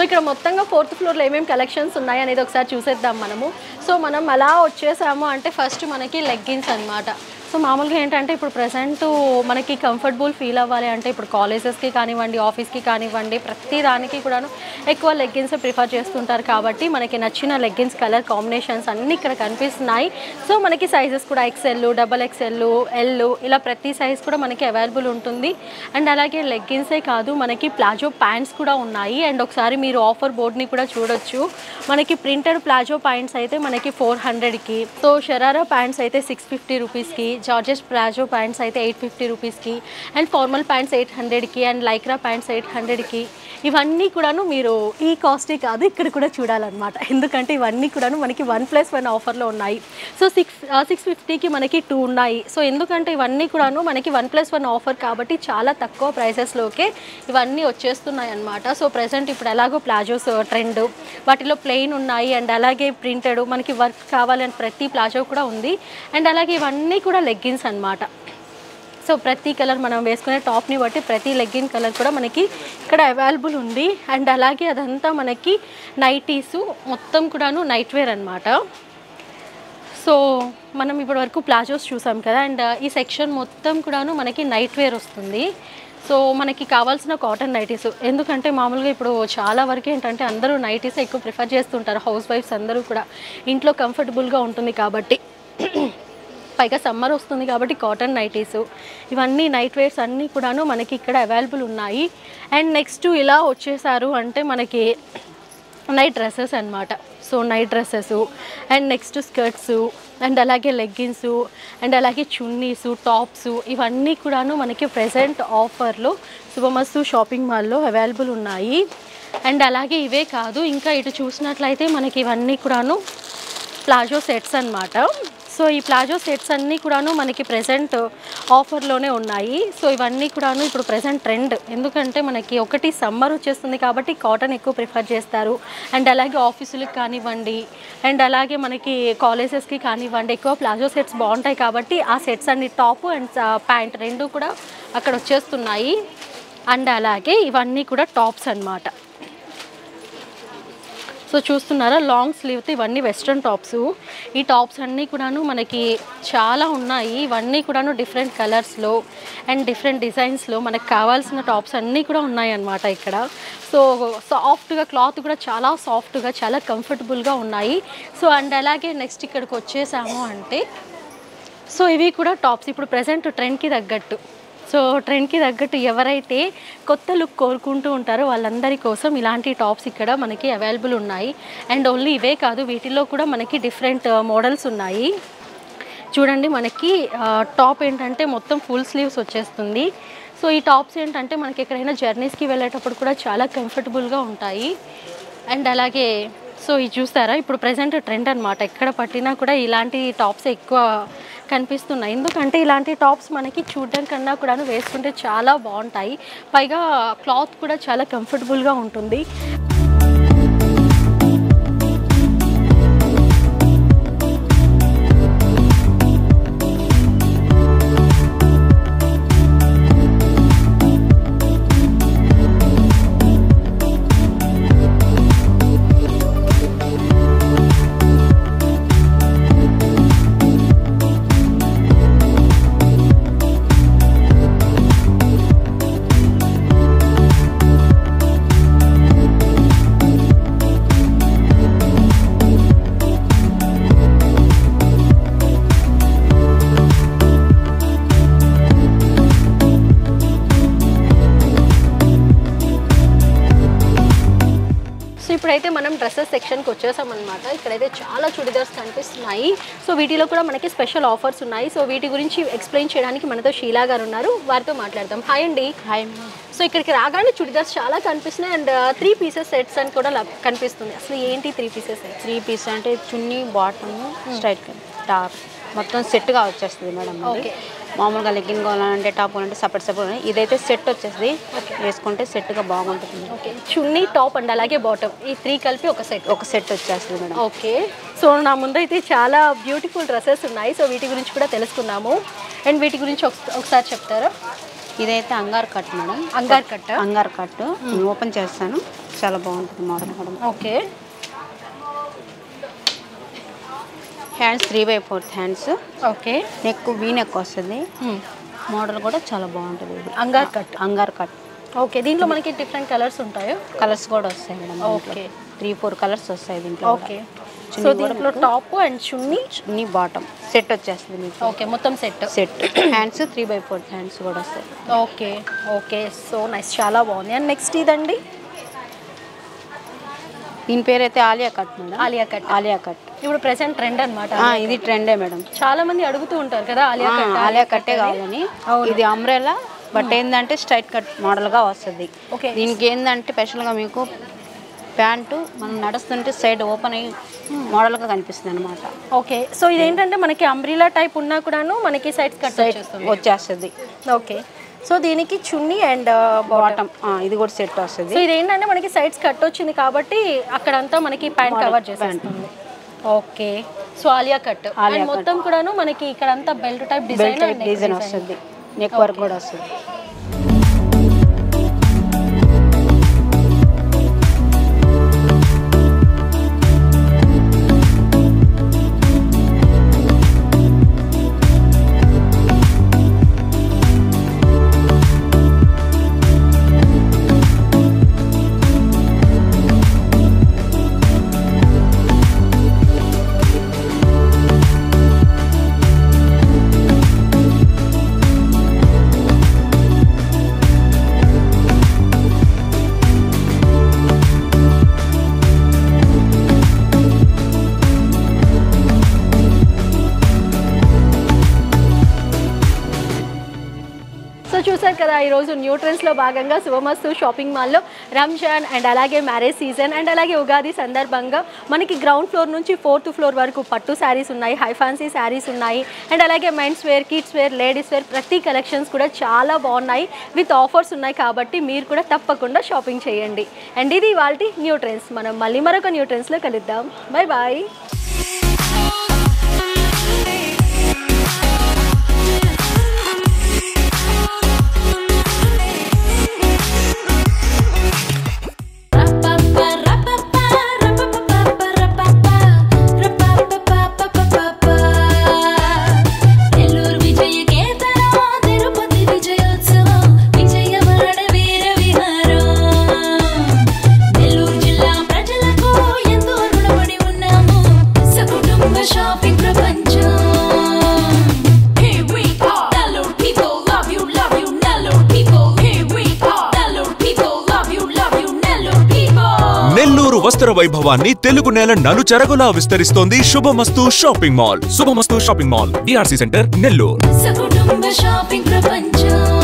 ఇక్కడ మొత్తంగా ఫోర్త్ ఫ్లోర్లో ఏమేమి కలెక్షన్స్ ఉన్నాయి అనేది ఒకసారి చూసేద్దాం మనము సో మనం అలా వచ్చేసాము అంటే ఫస్ట్ మనకి లెగ్గిన్స్ అన్నమాట సో మామూలుగా ఏంటంటే ఇప్పుడు ప్రజెంట్ మనకి కంఫర్టబుల్ ఫీల్ అవ్వాలి అంటే ఇప్పుడు కాలేజెస్కి కానివ్వండి ఆఫీస్కి కానివ్వండి ప్రతి దానికి కూడాను ఎక్కువ లెగ్గిన్స్ ప్రిఫర్ చేస్తుంటారు కాబట్టి మనకి నచ్చిన లెగ్గిన్స్ కలర్ కాంబినేషన్స్ అన్నీ ఇక్కడ కనిపిస్తున్నాయి సో మనకి సైజెస్ కూడా ఎక్సెల్ డబల్ ఎక్సెల్ ఎల్ ఇలా ప్రతి సైజ్ కూడా మనకి అవైలబుల్ ఉంటుంది అండ్ అలాగే లెగ్గిన్సే కాదు మనకి ప్లాజో ప్యాంట్స్ కూడా ఉన్నాయి అండ్ ఒకసారి మీరు ఆఫర్ బోర్డ్ని కూడా చూడొచ్చు మనకి ప్రింటెడ్ ప్లాజో ప్యాంట్స్ అయితే మనకి ఫోర్ హండ్రెడ్కి సో షరారా ప్యాంట్స్ అయితే సిక్స్ ఫిఫ్టీ రూపీస్కి జార్జెస్ ప్లాజో ప్యాంట్స్ అయితే ఎయిట్ ఫిఫ్టీ రూపీస్కి అండ్ ఫార్మల్ ప్యాంట్స్ ఎయిట్ హండ్రెడ్కి అండ్ లైక్రా ప్యాంట్స్ ఎయిట్ హండ్రెడ్కి ఇవన్నీ కూడాను మీరు ఈ కాస్టే కాదు ఇక్కడ కూడా చూడాలన్నమాట ఎందుకంటే ఇవన్నీ కూడాను మనకి వన్ ప్లస్ వన్ ఆఫర్లో ఉన్నాయి సో సిక్స్ సిక్స్ ఫిఫ్టీకి మనకి టూ ఉన్నాయి సో ఎందుకంటే ఇవన్నీ కూడాను మనకి వన్ ప్లస్ వన్ ఆఫర్ కాబట్టి చాలా తక్కువ ప్రైసెస్లోకే ఇవన్నీ వచ్చేస్తున్నాయి అన్నమాట సో ప్రజెంట్ ఇప్పుడు ఎలాగో ప్లాజోస్ ట్రెండ్ వాటిలో ప్లెయిన్ ఉన్నాయి అండ్ అలాగే ప్రింటెడ్ మనకి వర్క్ కావాలని ప్రతి ప్లాజో కూడా ఉంది అండ్ అలాగే ఇవన్నీ కూడా లెగ్గిన్స్ అన్నమాట సో ప్రతి కలర్ మనం వేసుకునే టాప్ని బట్టి ప్రతి లెగ్గిన్ కలర్ కూడా మనకి ఇక్కడ అవైలబుల్ ఉంది అండ్ అలాగే అదంతా మనకి నైటీసు మొత్తం కూడాను నైట్ వేర్ అనమాట సో మనం ఇప్పటి వరకు ప్లాజోస్ చూసాం కదా అండ్ ఈ సెక్షన్ మొత్తం కూడాను మనకి నైట్ వేర్ వస్తుంది సో మనకి కావాల్సిన కాటన్ నైటీస్ ఎందుకంటే మామూలుగా ఇప్పుడు చాలా వరకు ఏంటంటే అందరూ నైటీస్ ఎక్కువ ప్రిఫర్ చేస్తుంటారు హౌస్ వైఫ్స్ అందరూ కూడా ఇంట్లో కంఫర్టబుల్గా ఉంటుంది కాబట్టి పైగా సమ్మర్ వస్తుంది కాబట్టి కాటన్ నైటీస్ ఇవన్నీ నైట్ వేర్స్ అన్నీ కూడాను మనకి ఇక్కడ అవైలబుల్ ఉన్నాయి అండ్ నెక్స్ట్ ఇలా వచ్చేసారు అంటే మనకి నైట్ డ్రెస్సెస్ అన్నమాట so night dresses and next skirts and అలాగే లెగ్గిన్స్ అండ్ అలాగే చున్నీస్ టాప్స్ ఇవన్నీ కూడాను మనకి ప్రెసెంట్ ఆఫర్లో శుభమస్తు షాపింగ్ మాల్లో అవైలబుల్ ఉన్నాయి అండ్ అలాగే ఇవే కాదు ఇంకా ఇటు చూసినట్లయితే మనకి ఇవన్నీ కూడాను ప్లాజో సెట్స్ అన్నమాట సో ఈ ప్లాజో సెట్స్ అన్నీ కూడాను మనకి ప్రెసెంట్ ఆఫర్లోనే ఉన్నాయి సో ఇవన్నీ కూడాను ఇప్పుడు ప్రెసెంట్ ట్రెండ్ ఎందుకంటే మనకి ఒకటి సమ్మర్ వచ్చేస్తుంది కాబట్టి కాటన్ ఎక్కువ ప్రిఫర్ చేస్తారు అండ్ అలాగే ఆఫీసులకు కానివ్వండి అండ్ అలాగే మనకి కాలేజెస్కి కానివ్వండి ఎక్కువ ప్లాజో సెట్స్ బాగుంటాయి కాబట్టి ఆ సెట్స్ అన్ని టాప్ అండ్ ప్యాంట్ రెండు కూడా అక్కడ వచ్చేస్తున్నాయి అండ్ అలాగే ఇవన్నీ కూడా టాప్స్ అన్నమాట సో చూస్తున్నారా లాంగ్ స్లీవ్తో ఇవన్నీ వెస్ట్రన్ టాప్స్ ఈ టాప్స్ అన్నీ కూడాను మనకి చాలా ఉన్నాయి ఇవన్నీ కూడాను డిఫరెంట్ కలర్స్లో అండ్ డిఫరెంట్ డిజైన్స్లో మనకు కావాల్సిన టాప్స్ అన్నీ కూడా ఉన్నాయి అన్నమాట ఇక్కడ సో సాఫ్ట్గా క్లాత్ కూడా చాలా సాఫ్ట్గా చాలా కంఫర్టబుల్గా ఉన్నాయి సో అండ్ అలాగే నెక్స్ట్ ఇక్కడికి వచ్చేసాము అంటే సో ఇవి కూడా టాప్స్ ఇప్పుడు ప్రజెంట్ ట్రెండ్కి తగ్గట్టు సో ట్రెండ్కి తగ్గట్టు ఎవరైతే కొత్త లుక్ కోరుకుంటూ ఉంటారో వాళ్ళందరి కోసం ఇలాంటి టాప్స్ ఇక్కడ మనకి అవైలబుల్ ఉన్నాయి అండ్ ఓన్లీ ఇవే కాదు వీటిలో కూడా మనకి డిఫరెంట్ మోడల్స్ ఉన్నాయి చూడండి మనకి ఆ, టాప్ ఏంటంటే మొత్తం ఫుల్ స్లీవ్స్ వచ్చేస్తుంది సో ఈ టాప్స్ ఏంటంటే మనకి ఎక్కడైనా జర్నీస్కి వెళ్ళేటప్పుడు కూడా చాలా కంఫర్టబుల్గా ఉంటాయి అండ్ అలాగే సో ఇది చూస్తారా ఇప్పుడు ప్రజెంట్ ట్రెండ్ అనమాట ఎక్కడ పట్టినా కూడా ఇలాంటి టాప్స్ ఎక్కువ కనిపిస్తున్నాయి ఎందుకంటే ఇలాంటి టాప్స్ మనకి చూడడం కన్నా కూడా వేసుకుంటే చాలా బాగుంటాయి పైగా క్లాత్ కూడా చాలా కంఫర్టబుల్గా ఉంటుంది సో ఇప్పుడైతే మనం డ్రెస్సెస్ సెక్షన్కి వచ్చేసాం అనమాట ఇక్కడైతే చాలా చుడిదార్స్ కనిపిస్తున్నాయి సో వీటిలో కూడా మనకి స్పెషల్ ఆఫర్స్ ఉన్నాయి సో వీటి గురించి ఎక్స్ప్లెయిన్ చేయడానికి మనతో షీలా గారు ఉన్నారు వారితో మాట్లాడదాం హాయ్ అండి హాయ్ సో ఇక్కడికి రాగానే చుడిదార్స్ చాలా కనిపిస్తున్నాయి అండ్ త్రీ పీసెస్ సెట్స్ అని కూడా లబ్- కనిపిస్తుంది అసలు ఏంటి three pieces sets three piece అంటే చున్నీ బాటమ్ స్ట్రైట్ టాప్ మొత్తం సెట్గా వచ్చేస్తుంది మేడం అది Okay. మామూలుగా లెగ్గిన్ కావాలంటే టాప్ కావాలంటే సపరేట్ సపరేట్ ఇదైతే సెట్ వచ్చేస్తుంది వేసుకుంటే సెట్గా బాగుంటుంది ఓకే చున్నీ టాప్ అండ్ అలాగే బాటమ్ ఈ త్రీ కలిపి ఒక సెట్ ఒక సెట్ వచ్చేస్తుంది మేడం ఓకే సో నా ముందైతే చాలా బ్యూటిఫుల్ డ్రెస్సెస్ ఉన్నాయి సో వీటి గురించి కూడా తెలుసుకుందాము అండ్ వీటి గురించి ఒక- ఒకసారి చెప్తారా ఇదైతే అంగార్ కట్ మేడం అంగార్ కట్ట అంగార్ కట్ ఓపెన్ చేస్తాను చాలా బాగుంటుంది మోడల్ కూడా okay hands three by fourth hands okay neck V neck వస్తుంది మోడల్ కూడా చాలా బాగుంటుంది ఇది అంగార్ కట్ అంగార్ కట్ ఓకే దీంట్లో మనకి డిఫరెంట్ కలర్స్ ఉంటాయో కలర్స్ కూడా వస్తాయి madam okay. Three four colours వస్తాయి దీంట్లో ఓకే సో చున్నీ కూడా దీంట్లో top and chunni chunni bottom set వచ్చేస్తుంది మీకు ఓకే మొత్తం set set hands three by fourth hands కూడా వస్తాయి ఓకే ఓకే సో నైస్ చాలా బాగుంది అండ్ నెక్స్ట్ ఇదండి దీని పేరు అయితే Alia cut madam Alia cut Alia cut ఇప్పుడు ప్రెసెంట్ ట్రెండ్ అనమాట ఆ, ఇది ట్రెండే మేడం చాలా మంది అడుగుతూ ఉంటారు కదా ఆలియా ఆ, కట్ ఆలియా కట్టే కావాలని ఇది అంబ్రెలా బట్ ఏంటంటే స్ట్రైట్ కట్ మోడల్గా వస్తుంది ఓకే. దీనికి ఏంటంటే స్పెషల్గా మీకు ప్యాంటు మనం నడుస్తుంటే సైడ్ ఓపెన్ అయ్యి మోడల్గా కనిపిస్తుంది అనమాట ఓకే సో ఇదేంటంటే మనకి అంబ్రిలా టైప్ ఉన్నా కూడాను మనకి సైడ్స్ కట్ సైడ్ వచ్చేస్తుంది వచ్చేస్తుంది ఓకే సో దీనికి చున్నీ అండ్ బాటమ్ ఇది కూడా సెట్ వస్తుంది సో ఇదేంటంటే మనకి సైడ్స్ కట్ వచ్చింది కాబట్టి అక్కడంతా మనకి ప్యాంట్ కవర్ చేసేస్తుంది okay so Alia cut Alia and మొత్తం కూడాను మనకి ఇక్కడంతా belt type belt design design వస్తుంది నెక్ వర్క్ కూడా వస్తుంది సో చూసారు కదా ఈరోజు న్యూ ట్రెండ్స్లో భాగంగా శుభమస్తు షాపింగ్ మాల్లో రంజాన్ అండ్ అలాగే మ్యారేజ్ సీజన్ అండ్ అలాగే ఉగాది సందర్భంగా మనకి గ్రౌండ్ ఫ్లోర్ నుంచి ఫోర్త్ ఫ్లోర్ వరకు పట్టు శారీస్ ఉన్నాయి హై ఫ్యాన్సీ శారీస్ ఉన్నాయి అండ్ అలాగే men's wear kids wear ladies wear ప్రతి కలెక్షన్స్ కూడా చాలా బాగున్నాయి విత్ ఆఫర్స్ ఉన్నాయి కాబట్టి మీరు కూడా తప్పకుండా షాపింగ్ చేయండి అండ్ ఇది వాళ్ళ న్యూ ట్రెండ్స్ మనం మళ్ళీ మరొక న్యూ ట్రెండ్స్లో కలుద్దాం బాయ్ బాయ్ నెల్లూరు విజయ కేతనం తిరుపతి విజయోత్సవం విజయవాడ వీర విహారం నెల్లూరు జిల్లా ప్రజలకు ఎంతో రుణపడి ఉన్నాము సకుటుంబ షాపింగ్ ప్రపంచం Here we are, Nellore people love you, love you, Nellore people. Here we are, Nellore people love you, love you, Nellore people. Nellore వస్త్ర వైభవాన్ని తెలుగు నేల నలుచెరగులా విస్తరిస్తోంది Shubhamastu shopping mall Shubhamastu shopping mall DRC centre Nellore సకుటుంబ షాపింగ్ ప్రపంచం